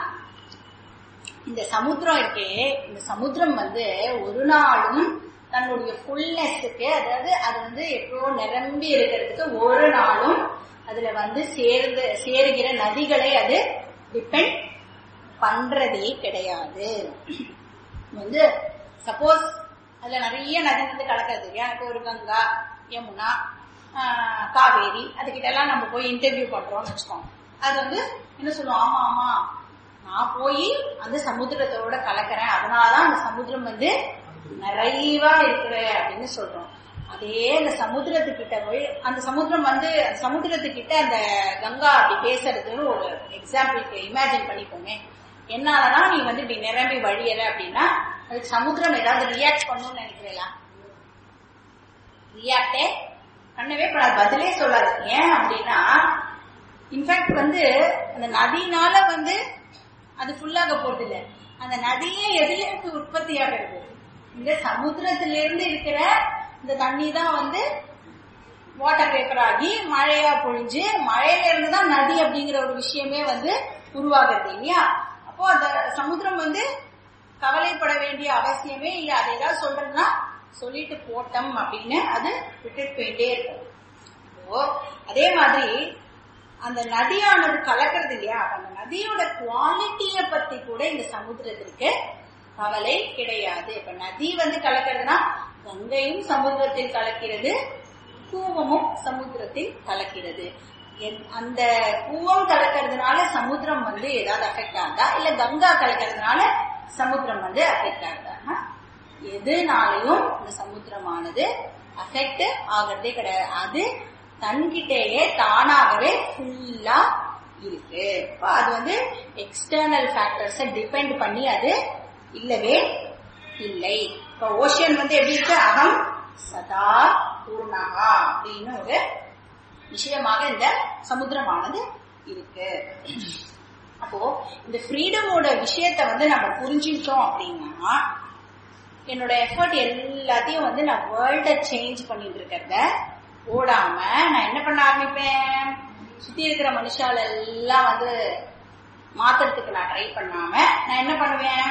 இந்த சமுத்திரம் இருக்கே இந்த சமுத்திரம் வந்து ஒரு நாளும் தன்னுடைய ஃபுல்னஸுக்கு அதாவது அது வந்து எப்போ நிரம்பி இருக்கிறதுக்கு ஒரு நாளும் அதுல வந்து சேர்ந்து சேருகிற நதிகளை அது டிபெண்ட் பண்றதே கிடையாது வந்து சப்போஸ் அதுல நிறைய நதி வந்து கலக்கிறது எனக்கு ஒரு கங்கா யமுனா காவேரி அதுக்கிட்ட எல்லாம் நம்ம போய் இன்டர்வியூ பண்றோம்னு வச்சுக்கோங்க அது வந்து என்ன சொல்லுவோம் ஆமா ஆமா நான் போய் அந்த சமுத்திரத்தோட கலக்கிறேன் அதனாலதான் அந்த சமுத்திரம் வந்து நிறைவா இருக்கிற அப்படின்னு சொல்றோம் அதே அந்த சமுத்திரத்துக்கிட்ட போய் அந்த சமுத்திரம் வந்து சமுத்திரத்துக்கிட்ட அந்த கங்கா அப்படி பேசுறதுன்னு ஒரு எக்ஸாம்பிளுக்கு இமேஜின் பண்ணிக்கோங்க என்னாலதான் நீ வந்து இப்படி நிரம்பி வழியற அப்படின்னா அதுக்கு சமுத்திரம் ஏதாவது ரியாக்ட் பண்ணும்னு நினைக்கிறீங்களா ரியாக்டே பண்ணவே கூடாது பதிலே சொல்லாது ஏன் அப்படின்னா இன்ஃபேக்ட் வந்து அந்த நதினால வந்து அது ஃபுல்லாக போறது இல்லை அந்த நதியே எதுல இருந்து உற்பத்தி ஆகிறது இந்த சமுத்திரத்திலிருந்து இருக்கிற இந்த தண்ணி தான் வந்து வாட்டர் பேப்பர் ஆகி மழையா பொழிஞ்சு மழையில இருந்து தான் நதி அப்படிங்கிற ஒரு விஷயமே வந்து உருவாகிறது இல்லையா அப்போ அந்த சமுத்திரம் வந்து கவலைப்பட வேண்டிய அவசியமே இல்லை அதை ஏதாவது சொல்றதுன்னா சொல்லிட்டு போட்டோம் அப்படின்னு அது விட்டுட்டு போயிட்டே இருக்கும் இப்போ அதே மாதிரி அந்த நதியானது கலக்கிறது இல்லையா அந்த நதியோட குவாலிட்டிய பத்தி கூட இந்த சமுத்திரத்திற்கு கவலை கிடையாது இப்ப நதி வந்து கலக்கிறதுனா கங்கையும் சமுத்திரத்தில் கலக்கிறது கூவமும் சமுத்திரத்தில் கலக்கிறது அந்த கூவம் கலக்கிறதுனால சமுத்திரம் வந்து ஏதாவது அஃபெக்ட் ஆகுதா இல்ல கங்கா கலக்கிறதுனால சமுத்திரம் வந்து அஃபெக்ட் ஆகுதா எதுனாலையும் இந்த சமுத்திரமானது அஃபெக்ட் ஆகிறதே கிடையாது அது தன்கிட்டேயே தானாகவே ஃபுல்லா இருக்கு அது வந்து எக்ஸ்டர்னல் ஃபேக்டர்ஸை டிபெண்ட் பண்ணி அது இல்லவே இல்லை இப்ப ஓஷியன் வந்து எப்படி இருக்கு அகம் சதா பூர்ணகா அப்படின்னு ஒரு விஷயமாக இந்த சமுத்திரமானது இருக்கு அப்போ இந்த ஃப்ரீடமோட விஷயத்த வந்து நம்ம புரிஞ்சுக்கிட்டோம் அப்படின்னா என்னோட எஃபர்ட் எல்லாத்தையும் வந்து நான் வேர்ல்ட சேஞ்ச் பண்ணிட்டு இருக்கிறத ஓடாம நான் என்ன பண்ண ஆரம்பிப்பேன் சுத்தி இருக்கிற மனுஷால எல்லாம் வந்து மாத்துறதுக்கு நான் ட்ரை பண்ணாம நான் என்ன பண்ணுவேன்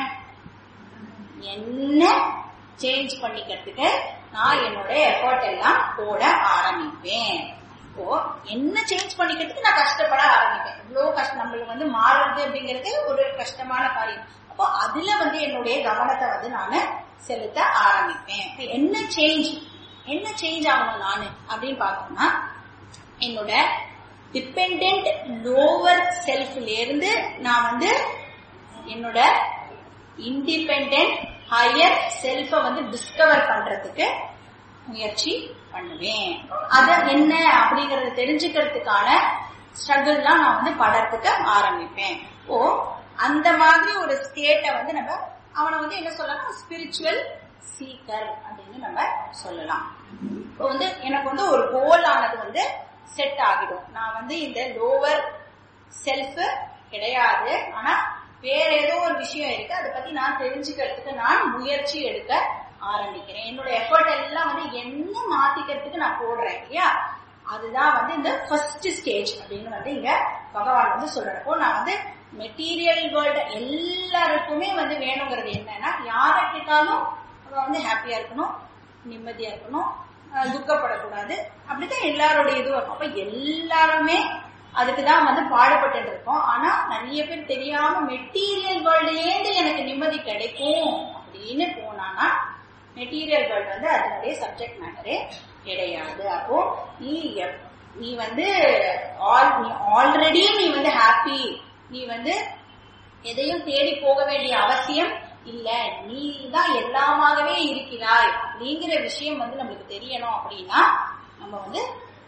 என்ன சேஞ்ச் பண்ணிக்கிறதுக்கு நான் என்னோட எஃபர்ட் எல்லாம் போட ஆரம்பிப்பேன் இப்போ என்ன சேஞ்ச் பண்ணிக்கிறதுக்கு நான் கஷ்டப்பட ஆரம்பிப்பேன் இவ்வளவு கஷ்டம் நம்மளுக்கு வந்து மாறுறது அப்படிங்கிறது ஒரு கஷ்டமான காரியம் அப்போ அதுல வந்து என்னுடைய கவனத்தை வந்து நான் செலுத்த ஆரம்பிப்பேன் இப்ப என்ன சேஞ்ச் என்ன சேஞ்ச் ஆகணும் நானு அப்படின்னு பார்த்தோம்னா என்னோட டிபெண்ட் லோவர் செல்ஃப்ல இருந்து நான் வந்து என்னோட இண்டிபெண்ட் ஹையர் செல்ஃப வந்து டிஸ்கவர் பண்றதுக்கு முயற்சி பண்ணுவேன் அத என்ன அப்படிங்கறத தெரிஞ்சுக்கிறதுக்கான ஸ்ட்ரகிள்லாம் நான் வந்து படறதுக்கு ஆரம்பிப்பேன் ஓ அந்த மாதிரி ஒரு ஸ்டேட்டை வந்து நம்ம அவனை வந்து என்ன சொல்லலாம் ஸ்பிரிச்சுவல் சீக்கர் அப்படின்னு நம்ம சொல்லலாம் இப்போ வந்து எனக்கு வந்து ஒரு கோல் ஆனது வந்து செட் ஆகிடும் நான் வந்து இந்த லோவர் செல்ஃப் கிடையாது ஆனா வேற ஏதோ ஒரு விஷயம் இருக்கு அதை பத்தி நான் தெரிஞ்சுக்கிறதுக்கு நான் முயற்சி எடுக்க ஆரம்பிக்கிறேன் என்னோட எஃபர்ட் எல்லாம் வந்து என்ன மாத்திக்கிறதுக்கு நான் போடுறேன் இல்லையா அதுதான் வந்து இந்த ஃபர்ஸ்ட் ஸ்டேஜ் அப்படின்னு வந்து இங்க பகவான் வந்து சொல்றப்போ நான் வந்து மெட்டீரியல் வேர்ல்டு எல்லாருக்குமே வந்து வேணுங்கிறது என்னன்னா யாரை கேட்டாலும் அவன் வந்து ஹாப்பியா இருக்கணும் நிம்மதியா இருக்கணும் அஹ் துக்கப்படக்கூடாது அப்படிதான் எல்லாருடைய இதுவும் அப்ப எல்லாருமே அதுக்குதான் வந்து பாடுபட்டு இருக்கோம் ஆனா நிறைய பேர் தெரியாம மெட்டீரியல் வேர்ல்டுலேருந்து எனக்கு நிம்மதி கிடைக்கும் அப்படின்னு போனானா மெட்டீரியல் வேர்ல்டு வந்து அதனுடைய சப்ஜெக்ட் மேட்டரே கிடையாது அப்போ நீ எப்- நீ வந்து ஆல் நீ ஆல்ரெடி நீ வந்து ஹாப்பி நீ வந்து எதையும் தேடி போக வேண்டிய அவசியம் இல்ல நீ தான் எல்லாமாகவே இருக்கிறாய் அப்படிங்கிற விஷயம் வந்து நம்மளுக்கு தெரியணும் அப்படின்னா நம்ம வந்து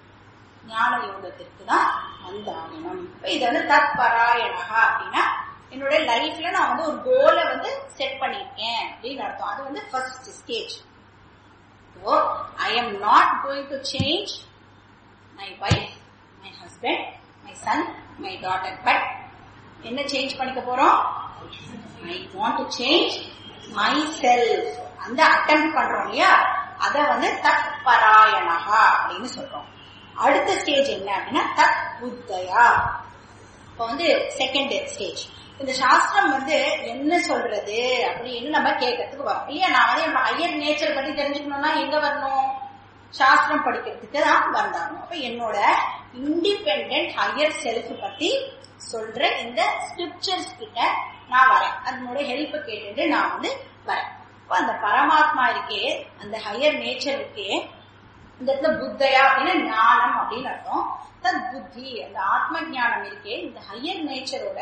ஞான யோகத்திற்கு தான் வந்தாகணும் இப்ப இது வந்து தத்பராயணகா அப்படின்னா என்னோட லைஃப்ல நான் வந்து ஒரு கோலை வந்து செட் பண்ணிருக்கேன் அப்படின்னு அர்த்தம் அது வந்து first stage So, I am not going to change my wife, my husband, my son, my daughter. But என்ன சேஞ்ச் பண்ணிக்க போறோம் I want to change myself அந்த அட்டம் பண்றோம் இல்லையா அத வந்து தத் பராயணகா அப்படின்னு சொல்றோம் அடுத்த ஸ்டேஜ் என்ன அப்படின்னா தத் புத்தயா இப்போ வந்து செகண்ட் ஸ்டேஜ் இந்த சாஸ்திரம் வந்து என்ன சொல்றது அப்படின்னு நம்ம கேட்கறதுக்கு வரோம் இல்லையா நான் வந்து என்னோட ஹையர் நேச்சர் பத்தி தெரிஞ்சுக்கணும்னா எங்க வரணும் சாஸ்திரம் படிக்கிறதுக்கு தான் வந்தாகணும் அப்ப என்னோட இண்டிபெண்ட் ஹையர் செல்ஃப் பத்தி சொல்ற இந்த ஸ்கிரிப்சர்ஸ் கிட்ட நான் வரேன் அதனோட ஹெல்ப் கேட்டுட்டு நான் வந்து வரேன் அப்ப அந்த பரமாத்மா இருக்கே அந்த ஹையர் நேச்சர் இருக்கே இந்த இடத்துல புத்தையா அப்படின்னா ஞானம் அப்படின்னு அர்த்தம் தத் புத்தி அந்த ஆத்ம ஞானம் இருக்கே இந்த ஹையர் நேச்சரோட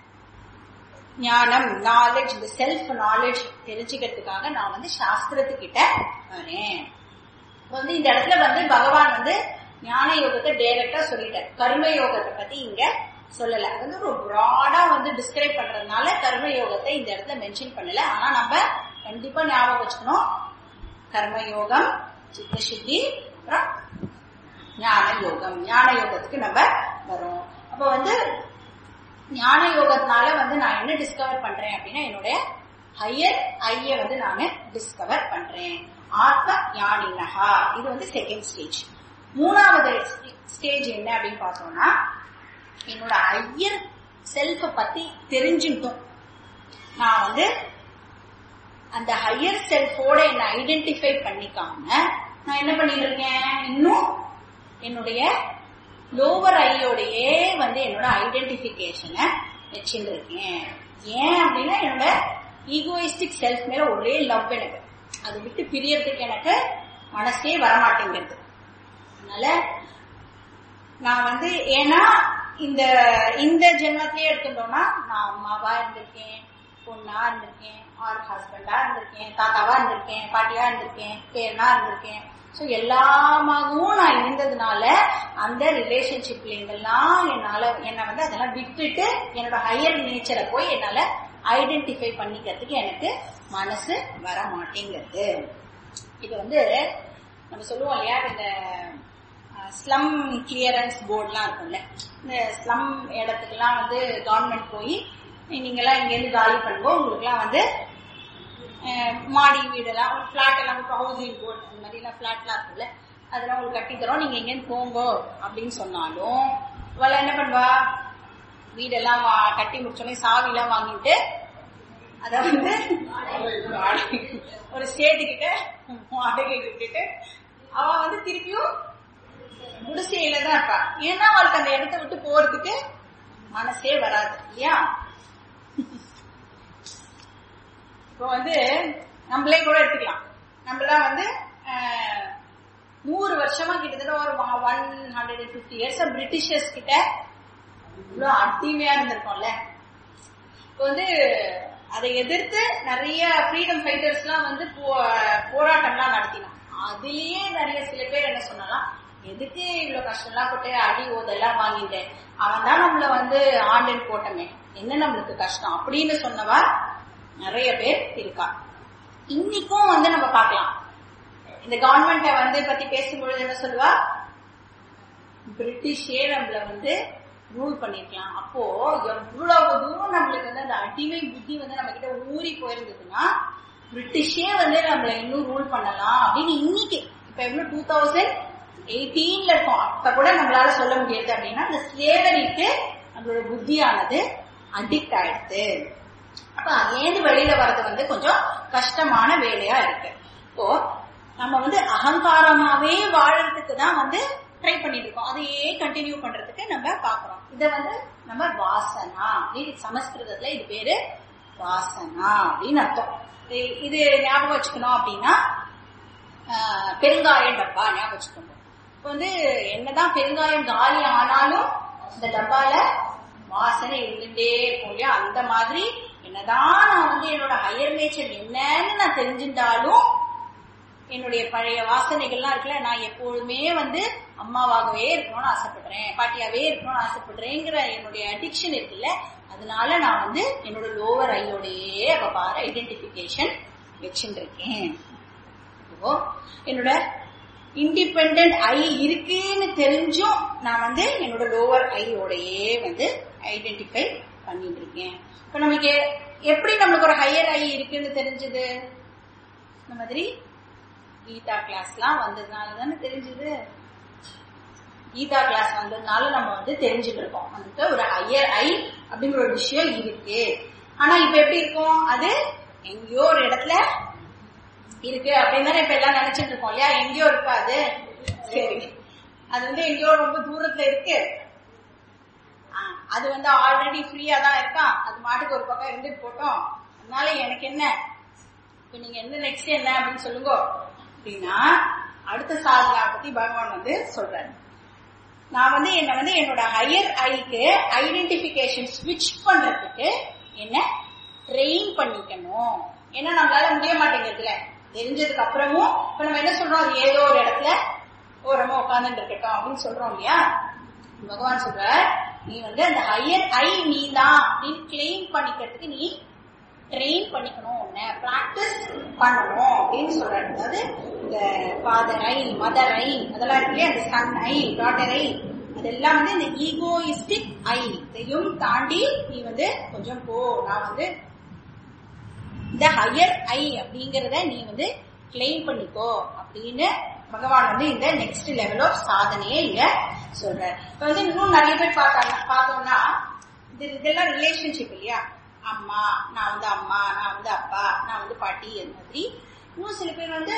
ஞானம் நாலேஜ் இந்த செல்ஃப் நாலேஜ் தெரிஞ்சுக்கிறதுக்காக நான் வந்து சாஸ்திரத்துக்கிட்ட வரேன் இப்ப வந்து இந்த இடத்துல வந்து பகவான் வந்து ஞான யோகத்தை டைரக்டா சொல்லிட்டார் கர்ம யோகத்தை பத்தி இங்க சொல்லல அது வந்து ஒரு ப்ராடா வந்து டிஸ்கிரைப் பண்றதுனால கர்ம யோகத்தை இந்த இடத்துல மென்ஷன் பண்ணல ஆனா நம்ம கண்டிப்பா ஞாபகம் வச்சுக்கணும் கர்ம யோகம் சித்த சுத்தி அப்புறம் ஞான யோகம் ஞான யோகத்துக்கு நம்ம வரோம் அப்ப வந்து ஞான யோகத்தினால வந்து நான் என்ன டிஸ்கவர் பண்றேன் அப்படின்னா என்னுடைய ஹையர் ஐய வந்து நான் டிஸ்கவர் பண்றேன் ஆத்ம ஞானினஹா இது வந்து செகண்ட் ஸ்டேஜ் மூணாவது ஸ்டேஜ் என்ன அப்படின்னு பார்த்தோம்னா என்னோட ஹையர் செல்ஃப பத்தி தெரிஞ்சுட்டோம் நான் வந்து அந்த ஹையர் செல்ஃபோட என்ன ஐடென்டிஃபை பண்ணிக்காம நான் என்ன பண்ணிட்டு இருக்கேன் இன்னும் என்னுடைய லோவர் ஐயோடையே வந்து என்னோட ஐடென்டிபிகேஷனை வச்சுட்டு இருக்கேன் ஏன் அப்படின்னா என்னோட ஈகோயிஸ்டிக் செல்ஃப் மேல ஒரே லவ் எனக்கு அதை விட்டு பிரியறதுக்கு எனக்கு மனசே வரமாட்டேங்கிறது அதனால நான் வந்து ஏன்னா இந்த இந்த ஜென்மத்திலே எடுத்துட்டோம்னா நான் அம்மாவா இருந்திருக்கேன் பொண்ணா இருந்திருக்கேன் ஆர் ஹஸ்பண்டா இருந்திருக்கேன் தாத்தாவா இருந்திருக்கேன் பாட்டியா இருந்திருக்கேன் பேரனா இருந்திருக்கேன் ஸோ எல்லாமாகவும் நான் இருந்ததுனால அந்த ரிலேஷன்ஷிப்ல இருந்தெல்லாம் என்னால என்னை வந்து அதெல்லாம் விட்டுட்டு என்னோட ஹையர் நேச்சரை போய் என்னால ஐடென்டிஃபை பண்ணிக்கிறதுக்கு எனக்கு மனசு வர மாட்டேங்கிறது இது வந்து நம்ம சொல்லுவோம் இல்லையா இந்த ஸ்லம் கிளியரன்ஸ் போர்ட்லாம் இருக்கும்ல இந்த ஸ்லம் இடத்துக்குலாம் வந்து கவர்மெண்ட் போய் நீங்கெல்லாம் இங்கேருந்து காலி பண்ணுவோம் உங்களுக்குலாம் வந்து அஹ், மாடி வீடெல்லாம் ஒரு ஃபிளாட் எல்லாம் இப்போ ஹவுசிங் போர்டு அந்த மாதிரிலாம் ஃபிளாட்லாம் இருக்குல்ல அதெல்லாம் உங்களுக்கு கட்டி தரோம் நீங்க எங்கேருந்து போங்க அப்படின்னு சொன்னாலும் இவள என்ன பண்ணுவா வீடெல்லாம் வா- கட்டி முடிச்சோடனே சாவிலாம் வாங்கிட்டு அத வந்து வாடகை- ஒரு ஸ்டேட்டு கிட்ட வாடகை விட்டுட்டு அவ வந்து திருப்பியும் குடிசையில தான் இருப்பா ஏன்னா அவளுக்கு அந்த இடத்த விட்டு போறதுக்கு மனசே வராது இல்லையா இப்போ வந்து நம்மளே கூட எடுத்துக்கலாம் நம்மளாம் வந்து அஹ், நூறு வருஷமா கிட்டத்தட்ட ஒரு one hundred and fifty years Britishers கிட்ட இவ்வளவு அடிமையா இருந்திருக்கோம்ல இப்போ வந்து அதை எதிர்த்து நிறைய ஃப்ரீடம் ஃபைட்டர்ஸ்லாம் வந்து போ- போராட்டம்லாம் நடத்தினான் அதுலயே நிறைய சில பேர் என்ன சொன்னாலாம் எதுக்கு இவ்வளவு கஷ்டம்லாம் போட்டு அடி ஓதெல்லாம் வாங்கிட்டு அவன் தான் நம்மள வந்து ஆண்டன் போட்டமே என்ன நம்மளுக்கு கஷ்டம் அப்படின்னு சொன்னவா நிறைய பேர் இருக்கா இன்னைக்கும் வந்து நம்ம பார்க்கலாம் இந்த கவர்மெண்ட்டை வந்து பத்தி பேசும்பொழுது என்ன சொல்லுவா பிரிட்டிஷே நம்மள வந்து ரூல் பண்ணிருக்கலாம் அப்போ எவ்வளவு தூரம் நம்மளுக்கு வந்து அந்த அடிமை புத்தி வந்து நம்ம கிட்ட ஊறி போயிருந்ததுன்னா பிரிட்டிஷே வந்து நம்மள இன்னும் ரூல் பண்ணலாம் அப்படின்னு இன்னைக்கு இப்ப எவ்வளவு டூ தௌசண்ட் எயிட்டீன்ல இருக்கோம் அப்ப கூட நம்மளால சொல்ல முடியாது அப்படின்னா இந்த ஸ்லேவரிக்கு நம்மளோட புத்தியானது அடிக்ட் ஆயிடுது அப்ப அதுலேருந்து வெளியில வர்றது வந்து கொஞ்சம் கஷ்டமான வேலையா இருக்கு இப்போ நம்ம வந்து அகங்காரமாவே வாழறதுக்கு தான் வந்து ட்ரை பண்ணிட்டு இருக்கோம் அதையே கண்டினியூ பண்றதுக்கு நம்ம பாக்குறோம் இத வந்து நம்ம வாசனா அப்படின்னு சமஸ்கிருதத்துல இது பேரு வாசனா அப்படின்னு அர்த்தம் இது- இது ஞாபகம் வச்சுக்கணும் அப்படின்னா ஆஹ், பெருங்காயம் டப்பா ஞாபகம் வச்சுக்கோங்க இப்போ வந்து என்னதான் பெருங்காயம் காலி ஆனாலும் இந்த டப்பால வாசனை இருந்துட்டே இருக்கும் இல்லையா அந்த மாதிரி என்னதான் நான் வந்து என்னோட ஹையர் நேச்சர் என்னன்னு நான் தெரிஞ்சிருந்தாலும் என்னுடைய பழைய வாசனைகள்லாம் இருக்குல்ல நான் எப்பொழுதுமே வந்து அம்மாவாகவே இருக்கணும்னு ஆசைப்படுறேன் பாட்டியாவே இருக்கணும்னு ஆசைப்படுறேங்கிற என்னுடைய அடிக்ஷன் இருக்குல்ல அதனால நான் வந்து என்னோட லோவர் ஐயோடையே அப்ப பாரு ஐடென்டிபிகேஷன் வச்சுட்டு இருக்கேன் இப்போ என்னோட இண்டிபெண்ட் ஐ இருக்குன்னு தெரிஞ்சும் நான் வந்து என்னோட லோவர் ஐயோடையே வந்து ஐடென்டிஃபை பண்ணிட்டு இருக்கேன் இப்ப நமக்கு எப்படி நம்மளுக்கு ஒரு ஹையர் ஐ இருக்குன்னு தெரிஞ்சது இந்த மாதிரி கீதா கிளாஸ்லாம் வந்ததுனால தானே தெரிஞ்சது கீதா கிளாஸ் வந்ததுனால நம்ம வந்து தெரிஞ்சுட்டு இருக்கோம் வந்துட்டு ஒரு ஹையர் ஐ அப்படிங்கிற ஒரு விஷயம் இருக்கு ஆனா இப்ப எப்படி இருக்கும் அது எங்கேயோ ஒரு இடத்துல இருக்கு அப்படின்னு தானே இப்ப எல்லாம் நினைச்சிட்டு இருக்கோம் இல்லையா எங்கேயோ இருக்காது சரி அது வந்து எங்கேயோ ரொம்ப தூரத்துல இருக்கு ஆ, அது வந்து ஆல்ரெடி ஃப்ரீயா தான் இருக்கான் அது மாட்டுக்கு ஒரு பக்கம் இருந்துட்டு போட்டோம் அதனால எனக்கு என்ன இப்ப நீங்க என்ன நெக்ஸ்ட் என்ன அப்படின்னு சொல்லுங்க அப்படின்னா அடுத்த சாதனா பத்தி பகவான் வந்து சொல்றாரு நான் வந்து என்ன வந்து என்னோட ஹையர் ஐக்கு ஐடென்டிபிகேஷன் ஸ்விட்ச் பண்றதுக்கு என்ன ட்ரெயின் பண்ணிக்கணும் ஏன்னா நம்மளால முடிய மாட்டேங்குதுல தெரிஞ்சதுக்கு அப்புறமும் இப்ப நம்ம என்ன சொல்றோம் அது ஏதோ ஒரு இடத்துல ஓரமா உட்கார்ந்துட்டு இருக்கட்டும் அப்படின்னு சொல்றோம் இல்லையா பகவான் சொல்ற நீ வந்து அந்த ஹையர் ஐ நீ தான் அப்படின்னு கிளைம் பண்ணிக்கிறதுக்கு நீ ட்ரெயின் பண்ணிக்கணும் உன்னை பிராக்டிஸ் பண்ணணும் அப்படின்னு சொல்றாரு அதாவது இந்த ஃபாதர் ஐ மதர் ஐ அதெல்லாம் இருக்கு இல்லையா அந்த சன் ஐ டாட்டர் ஐ அதெல்லாம் வந்து இந்த ஈகோயிஸ்டிக் ஐ இதையும் தாண்டி நீ வந்து கொஞ்சம் போ நான் வந்து இந்த ஹையர் ஐ அப்படிங்கறத நீ வந்து கிளைம் பண்ணிக்கோ அப்படின்னு பகவான் வந்து இந்த நெக்ஸ்ட் லெவல் ஆஃப் சாதனையை இங்க சொல்றாரு இப்ப வந்து இன்னும் நிறைய பேர் பார்த்தாங்க பார்த்தோம்னா இது இதெல்லாம் ரிலேஷன்ஷிப் இல்லையா அம்மா நான் வந்து அம்மா நான் வந்து அப்பா நான் வந்து பாட்டி அந்த மாதிரி இன்னும் சில பேர் வந்து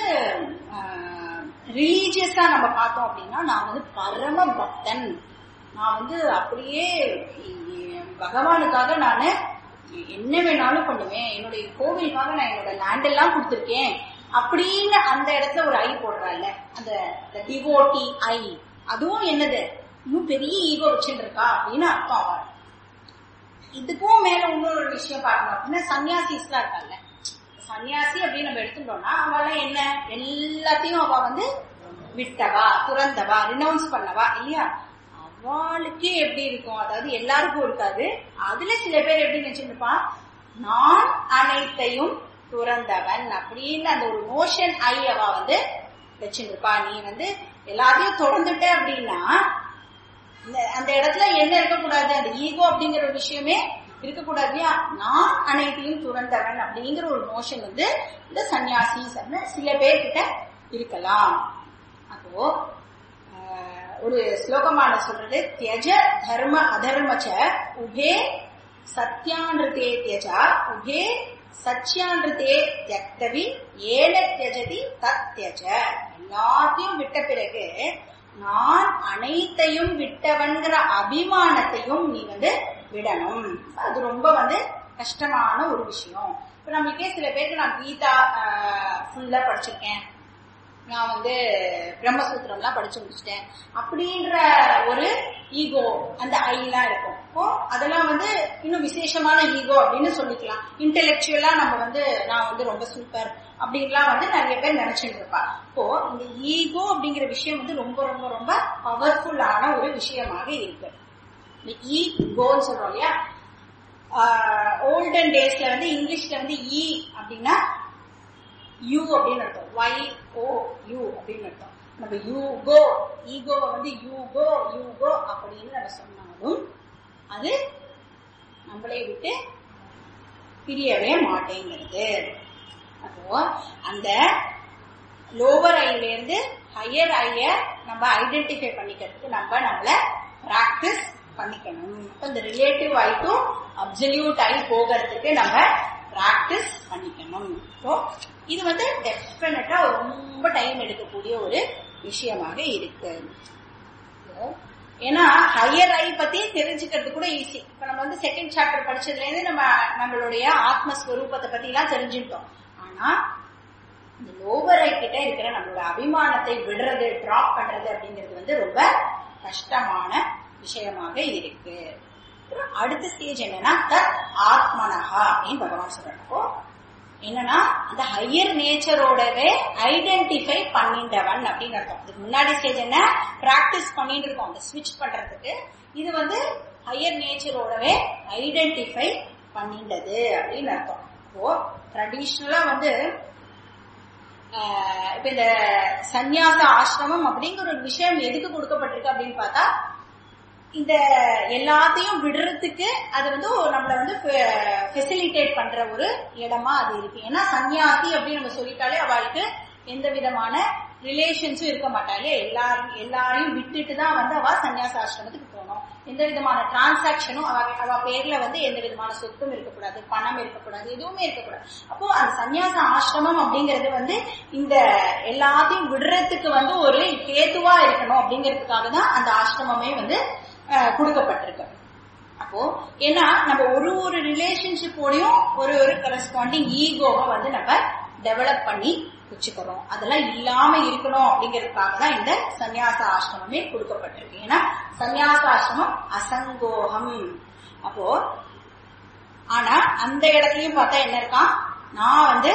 ரிலீஜியஸா நம்ம பார்த்தோம் அப்படின்னா நான் வந்து பரம பக்தன் நான் வந்து அப்படியே இ- பகவானுக்காக நான் என்ன வேணாலும் பண்ணுவேன் என்னுடைய கோவிலுக்காக நான் என்னோட லேண்ட் எல்லாம் கொடுத்துருக்கேன் அப்படின்னு அந்த இடத்துல ஒரு ஐ போடுறாள்ல அந்த டிவோட்டி ஐ அதுவும் என்னது இன்னும் பெரிய ஈகோ வச்சுட்டு இருக்கா அப்படின்னு அர்த்தம் அவ இதுக்கும் மேல இன்னொரு ஒரு விஷயம் பார்க்கணும் அப்படின்னா சன்னியாசிஸ்லாம் இருக்காங்க சன்னியாசி அப்படின்னு நம்ம எடுத்துட்டோம்னா அவெல்லாம் என்ன எல்லாத்தையும் அவ வந்து விட்டவா துறந்தவா ரினவுன்ஸ் பண்ணவா இல்லையா அவளுக்கே எப்படி இருக்கும் அதாவது எல்லாருக்கும் இருக்காது அதுல சில பேர் எப்படி நினைச்சிருப்பான் நான் அனைத்தையும் துறந்தவன் அப்படின்னு அந்த ஒரு நோஷன் ஐ அவ வந்து வச்சுருப்பா நீ வந்து எல்லாத்தையும் தொடர்ந்துட்ட அப்படின்னா இந்த- அந்த இடத்துல என்ன இருக்கக்கூடாது அந்த ஈகோ அப்படிங்கிற ஒரு விஷயமே இருக்கக்கூடாது இல்லையா நான் அனைத்தையும் துறந்தவன் அப்படிங்கிற ஒரு நோஷன் வந்து இந்த சன்னியாசிஸ் அப்படின்னு சில பேர்கிட்ட இருக்கலாம் அப்போ ஆஹ், ஒரு ஸ்லோகமான சொல்றது தியஜ தர்ம அதர்மச்ச உபே சத்யானிருத்தே தியஜா உபே சச்சியானிருத்தே தியக்தவி ஏன தியஜதி தத் தியஜ எல்லாத்தையும் விட்ட பிறகு நான் அனைத்தையும் விட்டவன்கிற அபிமானத்தையும் நீ வந்து விடணும் அது ரொம்ப வந்து கஷ்டமான ஒரு விஷயம் இப்ப நம்மளுக்கே சில பேருக்கு நான் கீதா ஃபுல்லா படிச்சிருக்கேன் நான் வந்து பிரம்மசூத்திரம்லாம் படிச்சு முடிச்சிட்டேன் அப்படின்ற ஒரு ஈகோ அந்த ஐலாம் இருக்கும் இப்போ அதெல்லாம் வந்து இன்னும் விசேஷமான ஈகோ அப்படின்னு சொல்லிக்கலாம் இன்டெலெக்சுவலா நம்ம வந்து நான் வந்து ரொம்ப சூப்பர் அப்படின்லாம் வந்து நிறைய பேர் நினைச்சிட்டு இருப்பா இப்போ இந்த ஈகோ அப்படிங்கிற விஷயம் வந்து ரொம்ப ரொம்ப ரொம்ப பவர்ஃபுல்லான ஒரு விஷயமாக இருக்கு இந்த ஈகோன்னு சொல்றோம் இல்லையா ஓல்டன் டேஸ்ல வந்து இங்கிலீஷ்ல வந்து இ அப்படின்னா யூ அப்படின்னு அர்த்தம் ஒய் ஓ யூ அப்படின்னு அர்த்தம் நம்ம யூ கோ ஈகோவை வந்து யூ கோ யூ கோ அப்படின்னு நம்ம சொன்னாலும் அது நம்மளை விட்டு பிரியவே மாட்டேங்கிறது அப்போ அந்த லோவர் ஐல இருந்து ஹையர் ஐய நம்ம ஐடென்டிஃபை பண்ணிக்கிறதுக்கு நம்ம நம்மள பிராக்டிஸ் பண்ணிக்கணும் அப்ப இந்த relative I to absolute I போகிறதுக்கு நம்ம பிராக்டிஸ் பண்ணிக்கணும் ஸோ இது வந்து டெஃபினட்டா ரொம்ப டைம் எடுக்கக்கூடிய ஒரு விஷயமாக இருக்கு So, ஏன்னா ஹையர் ஐ பத்தி தெரிஞ்சுக்கிறது கூட ஈஸி இப்ப நம்ம வந்து செகண்ட் சாப்டர் படிச்சதுல இருந்து நம்ம நம்மளுடைய ஆத்மஸ்வரூபத்தை பத்தி எல்லாம் தெரிஞ்சுக்கிட்டோம் ஆனா இந்த லோவர் ஐ கிட்ட இருக்கிற நம்மளோட அபிமானத்தை விடுறது டிராப் பண்றது அப்படிங்கிறது வந்து ரொம்ப கஷ்டமான விஷயமாக இருக்கு அப்புறம் அடுத்த ஸ்டேஜ் என்னன்னா தத் ஆத்மனஹா அப்படின்னு பகவான் சொல்றப்போ என்னன்னா அந்த ஹையர் நேச்சரோடவே ஐடென்டிஃபை பண்ணிட்டவன் அப்படின்னு அர்த்தம் இதுக்கு முன்னாடி ஸ்டேஜ் என்ன பிராக்டிஸ் பண்ணிட்டு இருக்கோம் அந்த ஸ்விட்ச் பண்றதுக்கு இது வந்து ஹையர் நேச்சரோடவே ஐடென்டிஃபை பண்ணிட்டது அப்படின்னு அர்த்தம் இப்போ ட்ரெடிஷ்னலா வந்து ஆஹ் இப்ப இந்த சந்நியாச ஆசிரமம் அப்படிங்கிற ஒரு விஷயம் எதுக்கு கொடுக்கப்பட்டிருக்கு அப்படின்னு பார்த்தா இந்த எல்லாத்தையும் விடுறதுக்கு அது வந்து நம்மள வந்து ஃபெசிலிட்டேட் பண்ற ஒரு இடமா அது இருக்கு ஏன்னா சன்னியாசி அப்படின்னு நம்ம சொல்லிட்டாலே அவளுக்கு எந்த விதமான ரிலேஷன்ஸும் இருக்க மாட்டாளே எல்லாரும் எல்லாரையும் விட்டுட்டு தான் வந்து அவ சன்னியாச ஆசிரமத்துக்கு போகணும் எந்த விதமான டிரான்சாக்ஷனும் அவ அவ பேர்ல வந்து எந்த விதமான சொத்தும் இருக்கக்கூடாது பணம் இருக்கக்கூடாது எதுவுமே இருக்கக்கூடாது அப்போ அந்த சன்னியாச ஆசிரமம் அப்படிங்கிறது வந்து இந்த எல்லாத்தையும் விடுறதுக்கு வந்து ஒரு கேதுவா இருக்கணும் அப்படிங்கிறதுக்காக தான் அந்த ஆசிரமமே வந்து அஹ், கொடுக்கப்பட்டிருக்கு அப்போ ஏன்னா நம்ம ஒரு ஒரு ரிலேஷன்ஷிப்போடையும் ஒரு ஒரு கரஸ்பாண்டிங் ஈகோவை வந்து நம்ம டெவலப் பண்ணி வச்சுக்கிறோம் அதெல்லாம் இல்லாம இருக்கணும் அப்படிங்கிறதுக்காக தான் இந்த சந்நியாச ஆசிரமமே கொடுக்கப்பட்டிருக்கு ஏன்னா சந்நியாச ஆசிரமம் அசங்கோகம் அப்போ ஆனா அந்த இடத்துலயும் பார்த்தா என்ன இருக்கான் நான் வந்து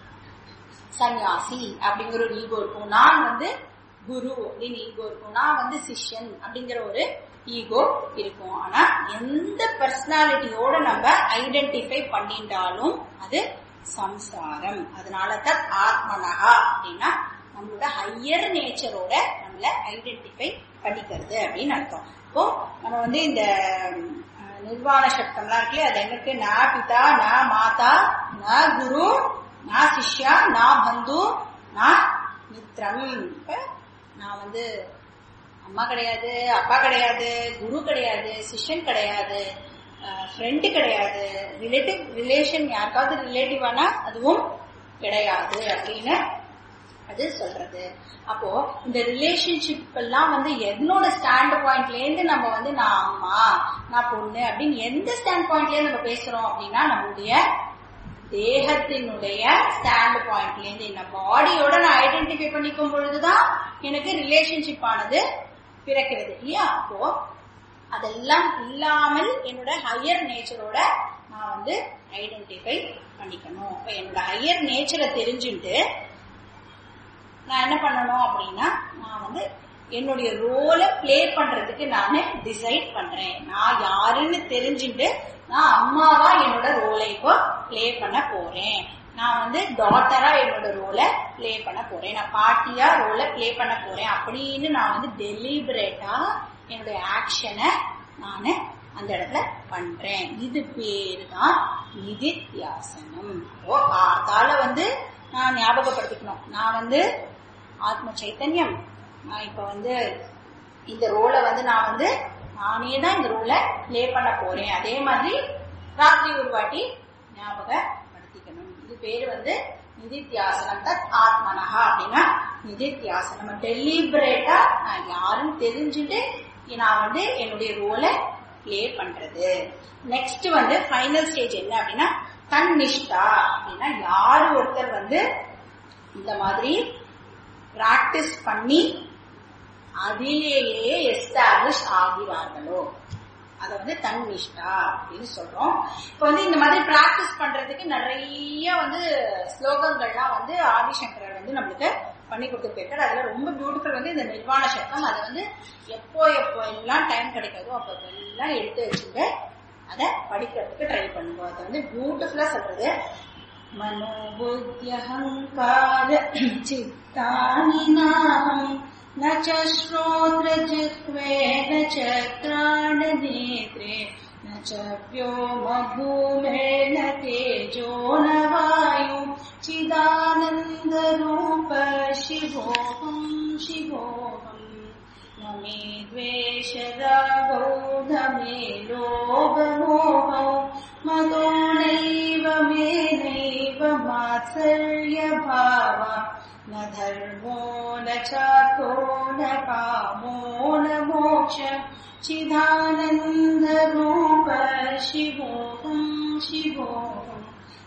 சன்னியாசி அப்படிங்கிற ஒரு ஈகோ இருக்கும் நான் வந்து குரு அப்படின்னு ஈகோ இருக்கும் நான் வந்து சிஷ்யன் அப்படிங்கிற ஒரு ஈகோ இருக்கும் ஆனா எந்த பர்சனாலிட்டியோட நம்ம ஐடென்டிஃபை பண்ணிட்டாலும் அது சம்சாரம் அதனால தான் ஆத்மனகா அப்படின்னா நம்மளோட ஹையர் நேச்சரோட நம்மள ஐடென்டிஃபை பண்ணிக்கிறது அப்படின்னு அர்த்தம் இப்போ நம்ம வந்து இந்த அஹ், நிர்வாண சப்தம்லாம் இருக்குல்ல அது எனக்கு நா பிதா நா மாதா ந குரு நா சிஷ்யா நா பந்து நா மித்ரம் இப்ப நான் வந்து அம்மா கிடையாது அப்பா கிடையாது குரு கிடையாது சிஷ்யன் கிடையாது ஃப்ரெண்டு கிடையாது ரிலேட்டிவ் ரிலேஷன் யாருக்காவது ரிலேட்டிவானா அதுவும் கிடையாது அப்படின்னு அது சொல்றது அப்போ இந்த ரிலேஷன்ஷிப் எல்லாம் வந்து என்னோட ஸ்டாண்ட் பாயிண்ட்ல இருந்து நம்ம வந்து நான் அம்மா நான் பொண்ணு அப்படின்னு எந்த ஸ்டாண்ட் பாயிண்ட்ல இருந்து நம்ம பேசுறோம் அப்படின்னா நம்மளுடைய தேகத்தினுடைய ஸ்டாண்ட் பாயிண்ட்ல இருந்து என்ன பாடியோட நான் ஐடென்டிஃபை பண்ணிக்கும் பொழுதுதான் எனக்கு ரிலேஷன்ஷிப் ஆனது பிறக்கிறது இல்லையா அப்போ அதெல்லாம் இல்லாமல் என்னோட ஹையர் நேச்சரோட நான் வந்து ஐடென்டிஃபை பண்ணிக்கணும் இப்ப என்னோட ஹையர் நேச்சரை தெரிஞ்சுட்டு நான் என்ன பண்ணணும் அப்படின்னா நான் வந்து என்னுடைய ரோலை ப்ளே பண்றதுக்கு நான் டிசைட் பண்றேன் நான் யாருன்னு தெரிஞ்சுட்டு நான் அம்மாவா என்னோட ரோலை இப்போ ப்ளே பண்ண போறேன் நான் வந்து டாட்டரா என்னோட ரோலை ப்ளே பண்ண போறேன் நான் பாட்டியா ரோலை ப்ளே பண்ண போறேன் அப்படின்னு நான் வந்து டெலிபரேட்டா என்னுடைய ஆக்ஷனை நான் அந்த இடத்துல பண்றேன் இது பேரு தான் நிதித்தியாசனம் ஓ காத்தால வந்து நான் ஞாபகப்படுத்திக்கணும் நான் வந்து ஆத்ம சைத்தன்யம் நான் இப்ப வந்து இந்த ரோலை வந்து நான் வந்து நானே தான் இந்த ரோலை ப்ளே பண்ண போறேன் அதே மாதிரி ராத்திரி ஒரு வாட்டி ஞாபகப்படுத்திக்கணும் இது பேரு வந்து நிதித்தியாசனம் தத் ஆத்மனஹா அப்படின்னா நிதித்தியாசனம் நம்ம டெலிபரேட்டா நான் யாருன்னு தெரிஞ்சுட்டு நான் வந்து என்னுடைய ரோலை ப்ளே பண்றது நெக்ஸ்ட் வந்து ஃபைனல் ஸ்டேஜ் என்ன அப்படின்னா தன்னிஷ்டா அப்படின்னா யாரு ஒருத்தர் வந்து இந்த மாதிரி பிராக்டிஸ் பண்ணி அதிலேயே எஸ்டாப்ளிஷ் ஆகிறார்களோ அதை வந்து தன்னிஷ்டா அப்படின்னு சொல்றோம் இப்போ வந்து இந்த மாதிரி பிராக்டிஸ் பண்றதுக்கு நிறைய வந்து ஸ்லோகங்கள்லாம் வந்து ஆதிசங்கரர் வந்து நம்மளுக்கு பண்ணி கொடுத்து போயிருக்காரு அதுல ரொம்ப பியூட்டிஃபுல் வந்து இந்த நிர்வாண சத்தம் அதை வந்து எப்போ எப்போ எல்லாம் டைம் கிடைக்காதோ அப்போ எல்லாம் எடுத்து வச்சுட்டு அதை படிக்கிறதுக்கு ட்ரை பண்ணுவோம் அது வந்து பியூட்டிஃபுல்லா சொல்றது मनोबुद्ध्यहङ्कार चित्तानि नाहम् न च श्रोत्रजिह्वे न च त्राणनेत्रे न च व्योमभूमे न तेजो न वायु चिदानन्दरूप शिवोऽहम् शिवोऽहम् न मे द्वेषरागौ न मे लोभमोहौ मदो नैव मे नैव मात्सर्यभाव न धर्मो न चार्थो न कामो न मोक्ष चिदानन्दरूप शिवोऽहम् शिवोऽहम्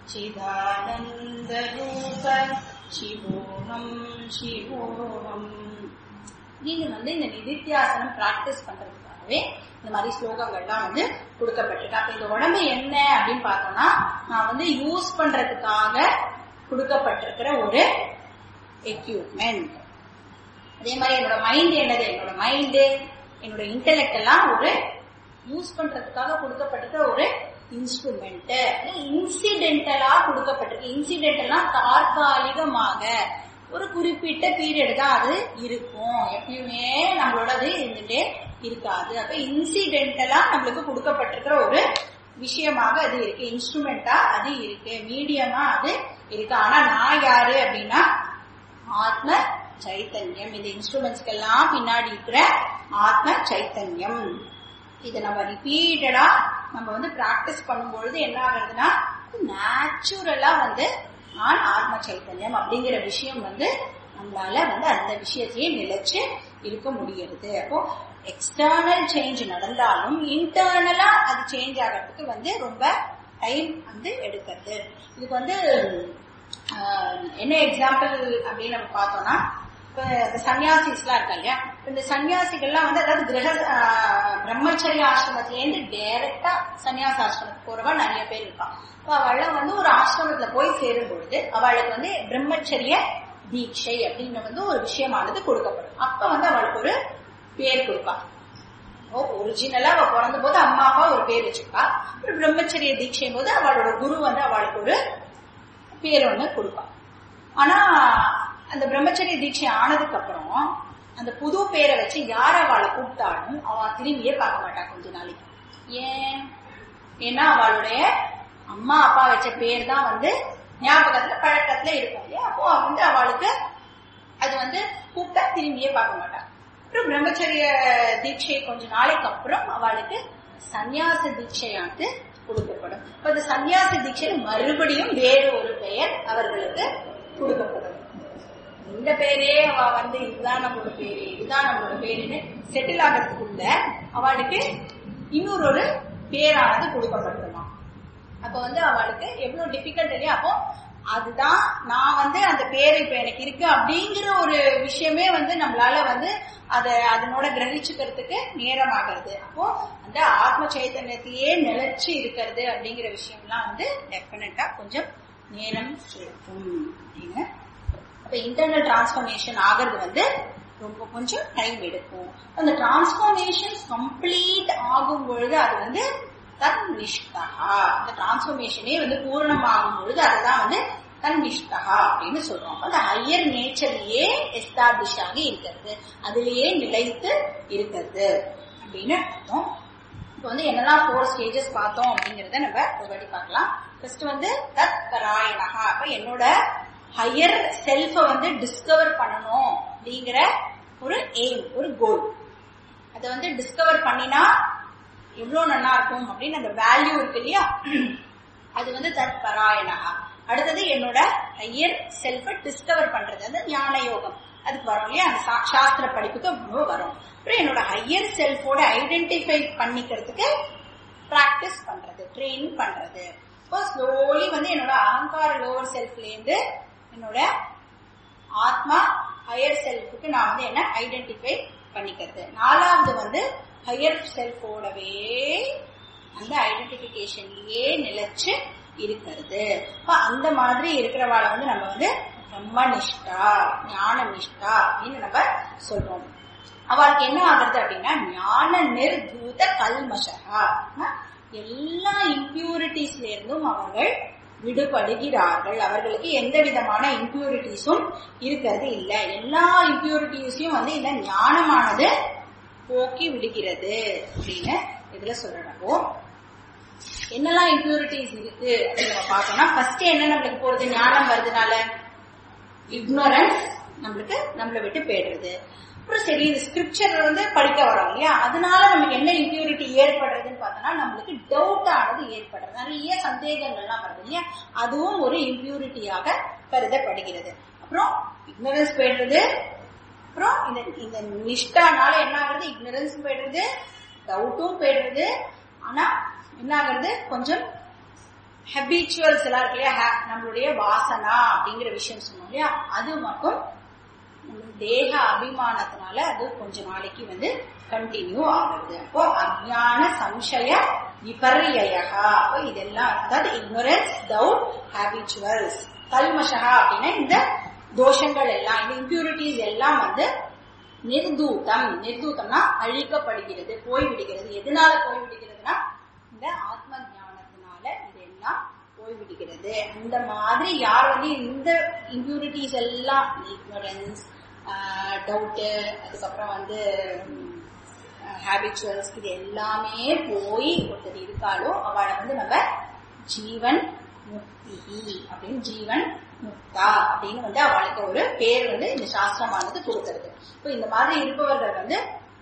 चिदानन्दरूप शिवोऽहम् शिवोऽहम् நீங்க வந்து இந்த நிதித்தியாசனம் பிராக்டிஸ் பண்றதுக்காகவே இந்த மாதிரி ஸ்லோகங்கள்லாம் வந்து கொடுக்கப்பட்டிருக்கு அப்ப இந்த உடம்பு என்ன அப்படின்னு பார்த்தோம்னா நான் வந்து யூஸ் பண்றதுக்காக கொடுக்கப்பட்டிருக்கிற ஒரு எக்யூப்மெண்ட் அதே மாதிரி என்னோட மைண்ட் என்னது என்னோட மைண்டு என்னோட இன்டெலெக்ட் எல்லாம் ஒரு யூஸ் பண்றதுக்காக கொடுக்கப்பட்டிருக்கிற ஒரு இன்ஸ்ட்ருமெண்ட் இன்சிடென்டலா கொடுக்கப்பட்டிருக்கு இன்சிடென்டலா தற்காலிகமாக ஒரு குறிப்பிட்ட பீரியட் தான் அது இருக்கும் எப்பயுமே நம்மளோட அது இருந்துட்டே இருக்காது அப்ப இன்சிடென்டலா நம்மளுக்கு கொடுக்கப்பட்டிருக்கிற ஒரு விஷயமாக அது இருக்கு இன்ஸ்ட்ருமெண்டா அது இருக்கு மீடியமா அது இருக்கு ஆனா நான் யாரு அப்படின்னா ஆத்ம சைத்தன்யம் இந்த இன்ஸ்ட்ருமெண்ட்ஸ்க்கெல்லாம் பின்னாடி இருக்கிற ஆத்ம சைத்தன்யம் இதை நம்ம ரிப்பீட்டடா நம்ம வந்து பிராக்டிஸ் பண்ணும்பொழுது என்ன ஆகுறதுன்னா நேச்சுரலா வந்து நான் ஆத்ம சைத்தன்யம் அப்படிங்கிற விஷயம் வந்து நம்மளால வந்து அந்த விஷயத்தையே நிலைச்சு இருக்க முடிகிறது அப்போ எக்ஸ்டர்னல் சேஞ்ச் நடந்தாலும் இன்டர்னலா அது சேஞ்ச் ஆகிறதுக்கு வந்து ரொம்ப டைம் வந்து எடுக்கிறது இதுக்கு வந்து என்ன எக்ஸாம்பிள் அப்படின்னு நம்ம பார்த்தோம்னா இப்ப இந்த சன்னியாசிஸ்லாம் இருக்கா இல்லையா இந்த சன்னியாசிகள்லாம் வந்து அதாவது கிரக பிரம்மச்சரிய ஆசிரமத்திலேருந்து டைரக்டா சன்னியாச ஆசிரமத்துக்கு போறவா நிறைய பேர் இருப்பான் இப்போ அவள்லாம் வந்து ஒரு ஆசிரமத்துல போய் சேரும் பொழுது அவளுக்கு வந்து பிரம்மச்சரிய தீட்சை அப்படின்னு வந்து ஒரு விஷயமானது கொடுக்கப்படும் அப்ப வந்து அவளுக்கு ஒரு பேர் கொடுப்பா ஒரிஜினலா அவ பிறந்த போது அம்மா அப்பா ஒரு பேர் வச்சிருப்பா ஒரு பிரம்மச்சரிய தீட்சை போது அவளோட குரு வந்து அவளுக்கு ஒரு பேர் ஒண்ணு கொடுப்பா ஆனா அந்த பிரம்மச்சரிய தீட்சை ஆனதுக்கு அப்புறம் அந்த புது பேரை வச்சு யார் அவளை கூப்பிட்டாலும் அவ திரும்பியே பார்க்க மாட்டா கொஞ்ச நாளைக்கு ஏன் ஏன்னா அவளுடைய அம்மா அப்பா வச்ச பேர் தான் வந்து ஞாபகத்துல பழக்கத்துல இருக்கும் இல்லையா அப்போ வந்து அவளுக்கு அது வந்து கூப்பிட்டா திரும்பியே பார்க்க மாட்டா அப்புறம் பிரம்மச்சரிய தீட்சை கொஞ்ச நாளைக்கு அப்புறம் அவளுக்கு சந்நியாச தீட்சையானது கொடுக்கப்படும் இப்ப இந்த சந்நியாச தீட்சையில மறுபடியும் வேறு ஒரு பெயர் அவர்களுக்கு கொடுக்கப்படும் இந்த பேரே அவ வந்து இதுதான் நம்மளோட பேரு இதுதான் நம்மளோட பேருன்னு செட்டில் ஆகிறதுக்குள்ள அவளுக்கு இன்னொரு ஒரு பேரானது கொடுக்கப்பட்டுருமா அப்ப வந்து அவளுக்கு எவ்வளவு டிஃபிகல்ட் இல்லையா அப்போ அதுதான் நான் வந்து அந்த பேர் இப்ப எனக்கு இருக்கு அப்படிங்கிற ஒரு விஷயமே வந்து நம்மளால வந்து அத அதனோட கிரகிச்சுக்கிறதுக்கு நேரமாகிறது அப்போ அந்த ஆத்ம சைத்தன்யத்திலேயே நிலைச்சு இருக்கிறது அப்படிங்கிற விஷயம்லாம் வந்து டெஃபினட்டா கொஞ்சம் நேரம் எடுக்கும் அப்படின்னு அப்ப இன்டர்னல் டிரான்ஸ்பர்மேஷன் ஆகிறது வந்து ரொம்ப கொஞ்சம் டைம் எடுக்கும் அந்த டிரான்ஸ்பர்மேஷன் கம்ப்ளீட் ஆகும் பொழுது அது வந்து தன்னிஷ்டா அந்த டிரான்ஸ்பர்மேஷனே வந்து பூரணமாகும் பொழுது அதுதான் வந்து தன்னிஷ்டா அப்படின்னு சொல்றோம் அந்த ஹையர் நேச்சர்லயே எஸ்டாப்ளிஷ் ஆகி இருக்கிறது அதுலயே நிலைத்து இருக்கிறது அப்படின்னு அர்த்தம் இப்போ வந்து என்னெல்லாம் ஃபோர் ஸ்டேஜஸ் பார்த்தோம் அப்படிங்கறத நம்ம ஒரு வாட்டி பார்க்கலாம் ஃபர்ஸ்ட் வந்து தத் பராயணகா அப்ப என்னோட ஹையர் செல்ஃப வந்து டிஸ்கவர் பண்ணணும் அப்படிங்கிற ஒரு எய்ம் ஒரு கோல் அதை வந்து டிஸ்கவர் பண்ணினா எவ்வளவு நல்லா இருக்கும் அப்படின்னு அந்த வேல்யூ இருக்கு இல்லையா அது வந்து தத் பராயணகா அடுத்தது என்னோட ஹையர் செல்ஃப டிஸ்கவர் பண்றது அது ஞான யோகம் அதுக்கு வரும் இல்லையா அந்த சா- சாஸ்திர படிப்புக்கு ரொம்ப வரும் அப்புறம் என்னோட ஹையர் செல்ஃபோட ஐடென்டிஃபை பண்ணிக்கிறதுக்கு பிராக்டிஸ் பண்றது ட்ரெயின் பண்றது இப்போ ஸ்லோலி வந்து என்னோட அகங்கார லோவர் செல்ஃப்ல இருந்து என்னோட ஆத்மா ஹையர் செல்ஃபுக்கு நான் வந்து என்ன ஐடென்டிஃபை பண்ணிக்கிறது நாலாவது வந்து ஹையர் செல்ஃபோடவே அந்த ஐடென்டிபிகேஷன்லயே நிலைச்சு இருக்கிறது அப்ப அந்த மாதிரி இருக்கிறவாளை வந்து நம்ம வந்து பிரம்ம நிஷ்டா ஞான நிஷ்டா அப்படின்னு நம்ம சொல்றோம் அவளுக்கு என்ன ஆகுறது அப்படின்னா ஞான நிர்தூத கல்மஷகா எல்லா இம்பியூரிட்டிஸ்ல இருந்தும் அவர்கள் விடுபடுகிறார்கள் அவர்களுக்கு எந்த விதமான இம்பியூரிட்டிஸும் இருக்கிறது இல்லை எல்லா இம்பியூரிட்டிஸையும் வந்து இந்த ஞானமானது போக்கி விடுகிறது அப்படின்னு இதுல சொல்றப்போ என்னெல்லாம் இம்பியூரிட்டிஸ் இருக்கு அப்படின்னு நம்ம பார்த்தோம்னா ஃபர்ஸ்ட் என்ன நம்மளுக்கு போறது ஞானம் வருதுனால இக்னோரன்ஸ் நம்மளுக்கு நம்மளை விட்டு போயிடுறது அப்புறம் சரி இது ஸ்கிரிப்சர் வந்து படிக்க வரோம் இல்லையா அதனால நமக்கு என்ன இம்பியூரிட்டி ஏற்படுறதுன்னு பார்த்தோம்னா நம்மளுக்கு டவுட் ஆனது ஏற்படுறது நிறைய சந்தேகங்கள்லாம் வருது இல்லையா அதுவும் ஒரு இம்பியூரிட்டியாக கருதப்படுகிறது அப்புறம் இக்னரன்ஸ் போயிடுறது அப்புறம் இந்த இந்த நிஷ்டானால என்ன ஆகுறது இக்னரன்ஸ் போயிடுறது டவுட்டும் போயிடுறது ஆனா என்ன ஆகுறது கொஞ்சம் ஹெபிச்சுவல்ஸ் எல்லாம் இருக்கு இல்லையா ha- நம்மளுடைய வாசனா அப்படிங்கிற விஷயம் சொன்னோம் இல்லையா அது மட்டும் நம்ம தேக அபிமானத்தினால அது கொஞ்ச நாளைக்கு வந்து கண்டினியூ ஆகுது அப்போ அஜ்ஞான சம்சய விபர்யகா அப்போ இதெல்லாம் அதாவது இக்னோரன்ஸ் டவுட் ஹேபிச்சுவல்ஸ் கல்மஷகா அப்படின்னா இந்த தோஷங்கள் எல்லாம் இந்த இம்பியூரிட்டிஸ் எல்லாம் வந்து நிர்தூதம் நிர்தூதம்னா அழிக்கப்படுகிறது போய்விடுகிறது எதனால போய்விடுகிறதுனா இந்த ஆத்ம ஞானத்தினால இதெல்லாம் போய்விடுகிறது அந்த மாதிரி யார் வந்து இந்த இம்பியூரிட்டிஸ் எல்லாம் இக்னோரன்ஸ் டவுட்டு அதுக்கப்புறம் வந்து ஹேபிச்சுவல்ஸ் இது எல்லாமே போய் ஒருத்தர் இருக்காளோ அவளை வந்து நம்ம ஜீவன் முக்தி அப்படின்னு ஜீவன் முக்தா அப்படின்னு வந்து அவளுக்கு ஒரு பேர் வந்து இந்த சாஸ்திரமானது கொடுக்கறது இப்போ இந்த மாதிரி இருப்பவர்கள் வந்து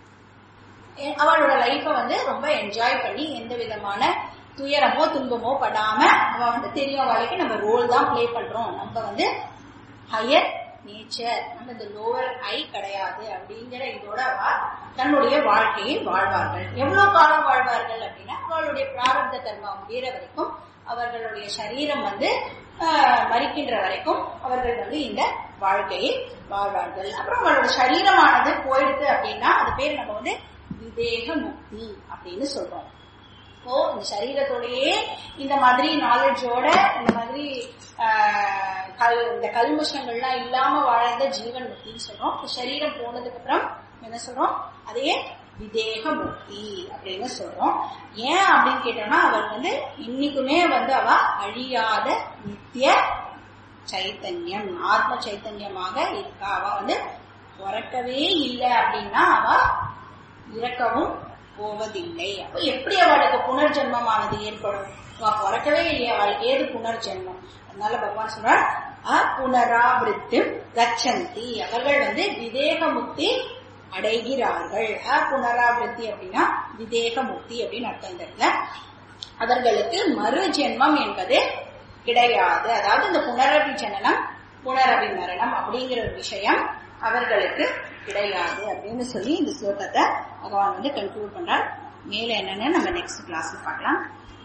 எ- அவளோட லைஃப வந்து ரொம்ப என்ஜாய் பண்ணி எந்த விதமான துயரமோ துன்பமோ படாம அவ வந்து தெரியும் அவளுக்கு நம்ம ரோல் தான் ப்ளே பண்றோம் நம்ம வந்து ஹையர் நேச்சர் நம்ம இந்த லோவர் ஐ கிடையாது அப்படிங்கிற இதோட அவ தன்னுடைய வாழ்க்கையை வாழ்வார்கள் எவ்வளவு காலம் வாழ்வார்கள் அப்படின்னா அவளுடைய பிராரப்த கர்மா முடிகிற வரைக்கும் அவர்களுடைய சரீரம் வந்து ஆஹ், மரிக்கின்ற வரைக்கும் அவர்கள் வந்து இந்த வாழ்க்கையை வாழ்வார்கள் அப்புறம் அவளோட சரீரமானது போயிடுது அப்படின்னா அது பேர் நம்ம வந்து விதேக முக்தி அப்படின்னு சொல்றோம் இப்போ இந்த சரீரத்தோடயே இந்த மாதிரி நாலேஜோட இந்த மாதிரி ஆஹ், கல் இந்த கல்முஷங்கள்லாம் இல்லாம வாழ்ந்த ஜீவன் முக்தின்னு சொல்றோம் இப்ப சரீரம் போனதுக்கு அப்புறம் என்ன சொல்றோம் அதையே விதேக முக்தி அப்படின்னு சொல்றோம் ஏன் அப்படின்னு கேட்டோம்னா அவர் வந்து இன்னைக்குமே வந்து அவ அழியாத நித்திய சைத்தன்யம் ஆத்ம சைத்தன்யமாக இருக்கா அவ வந்து பிறக்கவே இல்லை அப்படின்னா அவ இறக்கவும் போவதில்லை அப்ப எப்படி அவளுக்கு புனர்ஜென்மமானது ஏற்படும் அவ பிறக்கவே இல்லையா அவளுக்கு ஏது புனர்ஜென்மம் அதனால பகவான் சொல்றார் அப்புனராவிருத்தி கச்சந்தி அவர்கள் வந்து விதேக முக்தி அடைகிறார்கள் அப்புனராவிருத்தி அப்படின்னா விதேக முக்தி அப்படின்னு அர்த்தம் இந்த இடத்துல அவர்களுக்கு மறு ஜென்மம் என்பது கிடையாது அதாவது இந்த புனரபி ஜனனம் புனரபி மரணம் அப்படிங்கிற ஒரு விஷயம் அவர்களுக்கு கிடையாது அப்படின்னு சொல்லி இந்த ஸ்லோகத்தை பகவான் வந்து கன்க்ளூட் பண்றார் மேல என்னன்னு நம்ம நெக்ஸ்ட் கிளாஸ்ல பார்க்கலாம்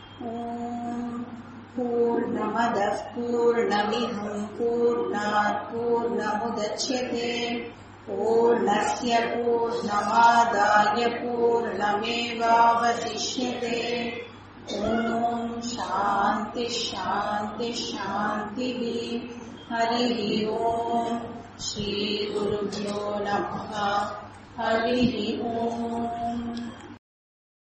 ஓம் பூர்ணமதः பூர்ணமிதம் பூர்ணாத் பூர்ணமுதட்சியதே பூர்ணஸ்ய பூர்ணமாதாய பூர்ணமேவாவசிஷ்யते ॐ शान्ति शान्ति शान्तिः हरिः ॐ श्रीगुरुभ्यो नमः हरिः ॐ